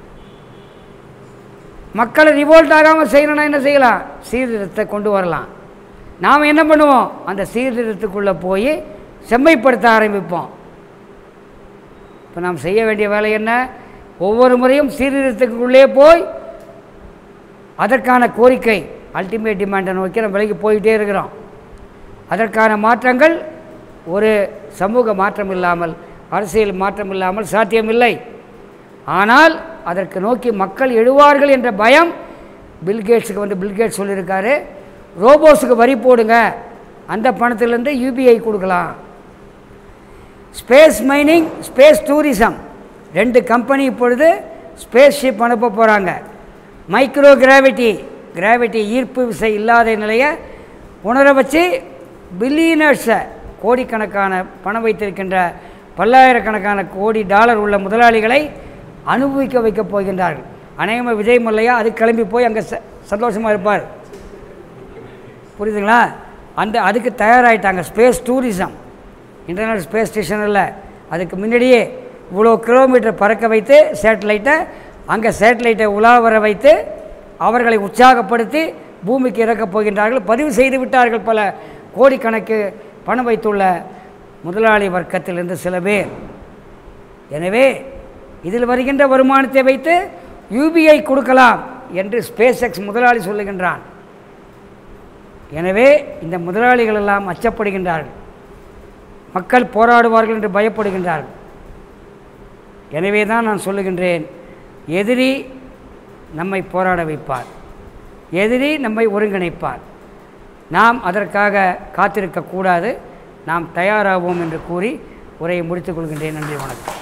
மக்களை ரிவோல்ட் ஆகாமல் செய்யணும்னா என்ன செய்யலாம் சீர்திருத்தத்தை கொண்டு வரலாம் நாம் என்ன பண்ணுவோம் அந்த சீர்திருத்தத்துக்குள்ளே போய் செம்மைப்படுத்த ஆரம்பிப்போம் இப்போ நாம் செய்ய வேண்டிய வேலை என்ன ஒவ்வொரு முறையும் சீர்திருத்தத்துக்குள்ளே போய் அதற்கான கோரிக்கை அல்டிமேட் டிமாண்டை நோக்கி நம்ம விலைக்கு போயிட்டே இருக்கிறோம் அதற்கான மாற்றங்கள் ஒரு சமூக மாற்றம் இல்லாமல் அரசியல் மாற்றம் இல்லாமல் சாத்தியமில்லை ஆனால் அதற்கு நோக்கி மக்கள் எழுவார்கள் என்ற பயம் பில்கேட்ஸுக்கு வந்து பில்கேட்ஸ் சொல்லியிருக்காரு ரோபோஸுக்கு வரி போடுங்க அந்த பணத்திலேருந்து யூபிஐ கொடுக்கலாம் ஸ்பேஸ் மைனிங் ஸ்பேஸ் டூரிசம் ரெண்டு கம்பெனி இப்பொழுது ஸ்பேஸ் ஷிப் அனுப்ப போகிறாங்க மைக்ரோ கிராவிட்டி கிராவிட்டி ஈர்ப்பு விசை இல்லாத நிலையை உணர வச்சு பில்லியனர்ஸை கோடிக்கணக்கான பணம் வைத்திருக்கின்ற பல்லாயிரக்கணக்கான கோடி டாலர் உள்ள முதலாளிகளை அனுபவிக்க வைக்கப் போகின்றார்கள் அநேகமாக விஜய் மல்லையா அது கிளம்பி போய் அங்கே ச சந்தோஷமாக இருப்பார் புரியுதுங்களா அந்த அதுக்கு தயாராகிட்டாங்க space tourism international space station இல்லை அதுக்கு முன்னாடியே இவ்வளோ கிலோமீட்டர் பறக்க வைத்து சேட்டலைட்டை அங்கே சேட்டலைட்டை உலா வர வைத்து அவர்களை உற்சாகப்படுத்தி பூமிக்கு இறக்கப் போகின்றார்கள் பதிவு செய்து விட்டார்கள் பல கோடிக்கணக்கு பணம் வைத்துள்ள முதலாளி வர்க்கத்திலிருந்து சில பேர் எனவே இதில் வருகின்ற வருமானத்தை வைத்து யூபிஐ கொடுக்கலாம் என்று ஸ்பேஸ் எக்ஸ் முதலாளி சொல்லுகின்றான் எனவே இந்த முதலாளிகள் எல்லாம் அச்சப்படுகின்றார்கள் மக்கள் போராடுவார்கள் என்று பயப்படுகின்றார்கள் எனவே தான் நான் சொல்லுகின்றேன் எதிரி நம்மை போராட வைப்பார் எதிரி நம்மை ஒருங்கிணைப்பார் நாம் அதற்காக காத்திருக்கக்கூடாது நாம் தயாராவோம் என்று கூறி உரையை முடித்துக் கொள்கின்றேன் நன்றி வணக்கம்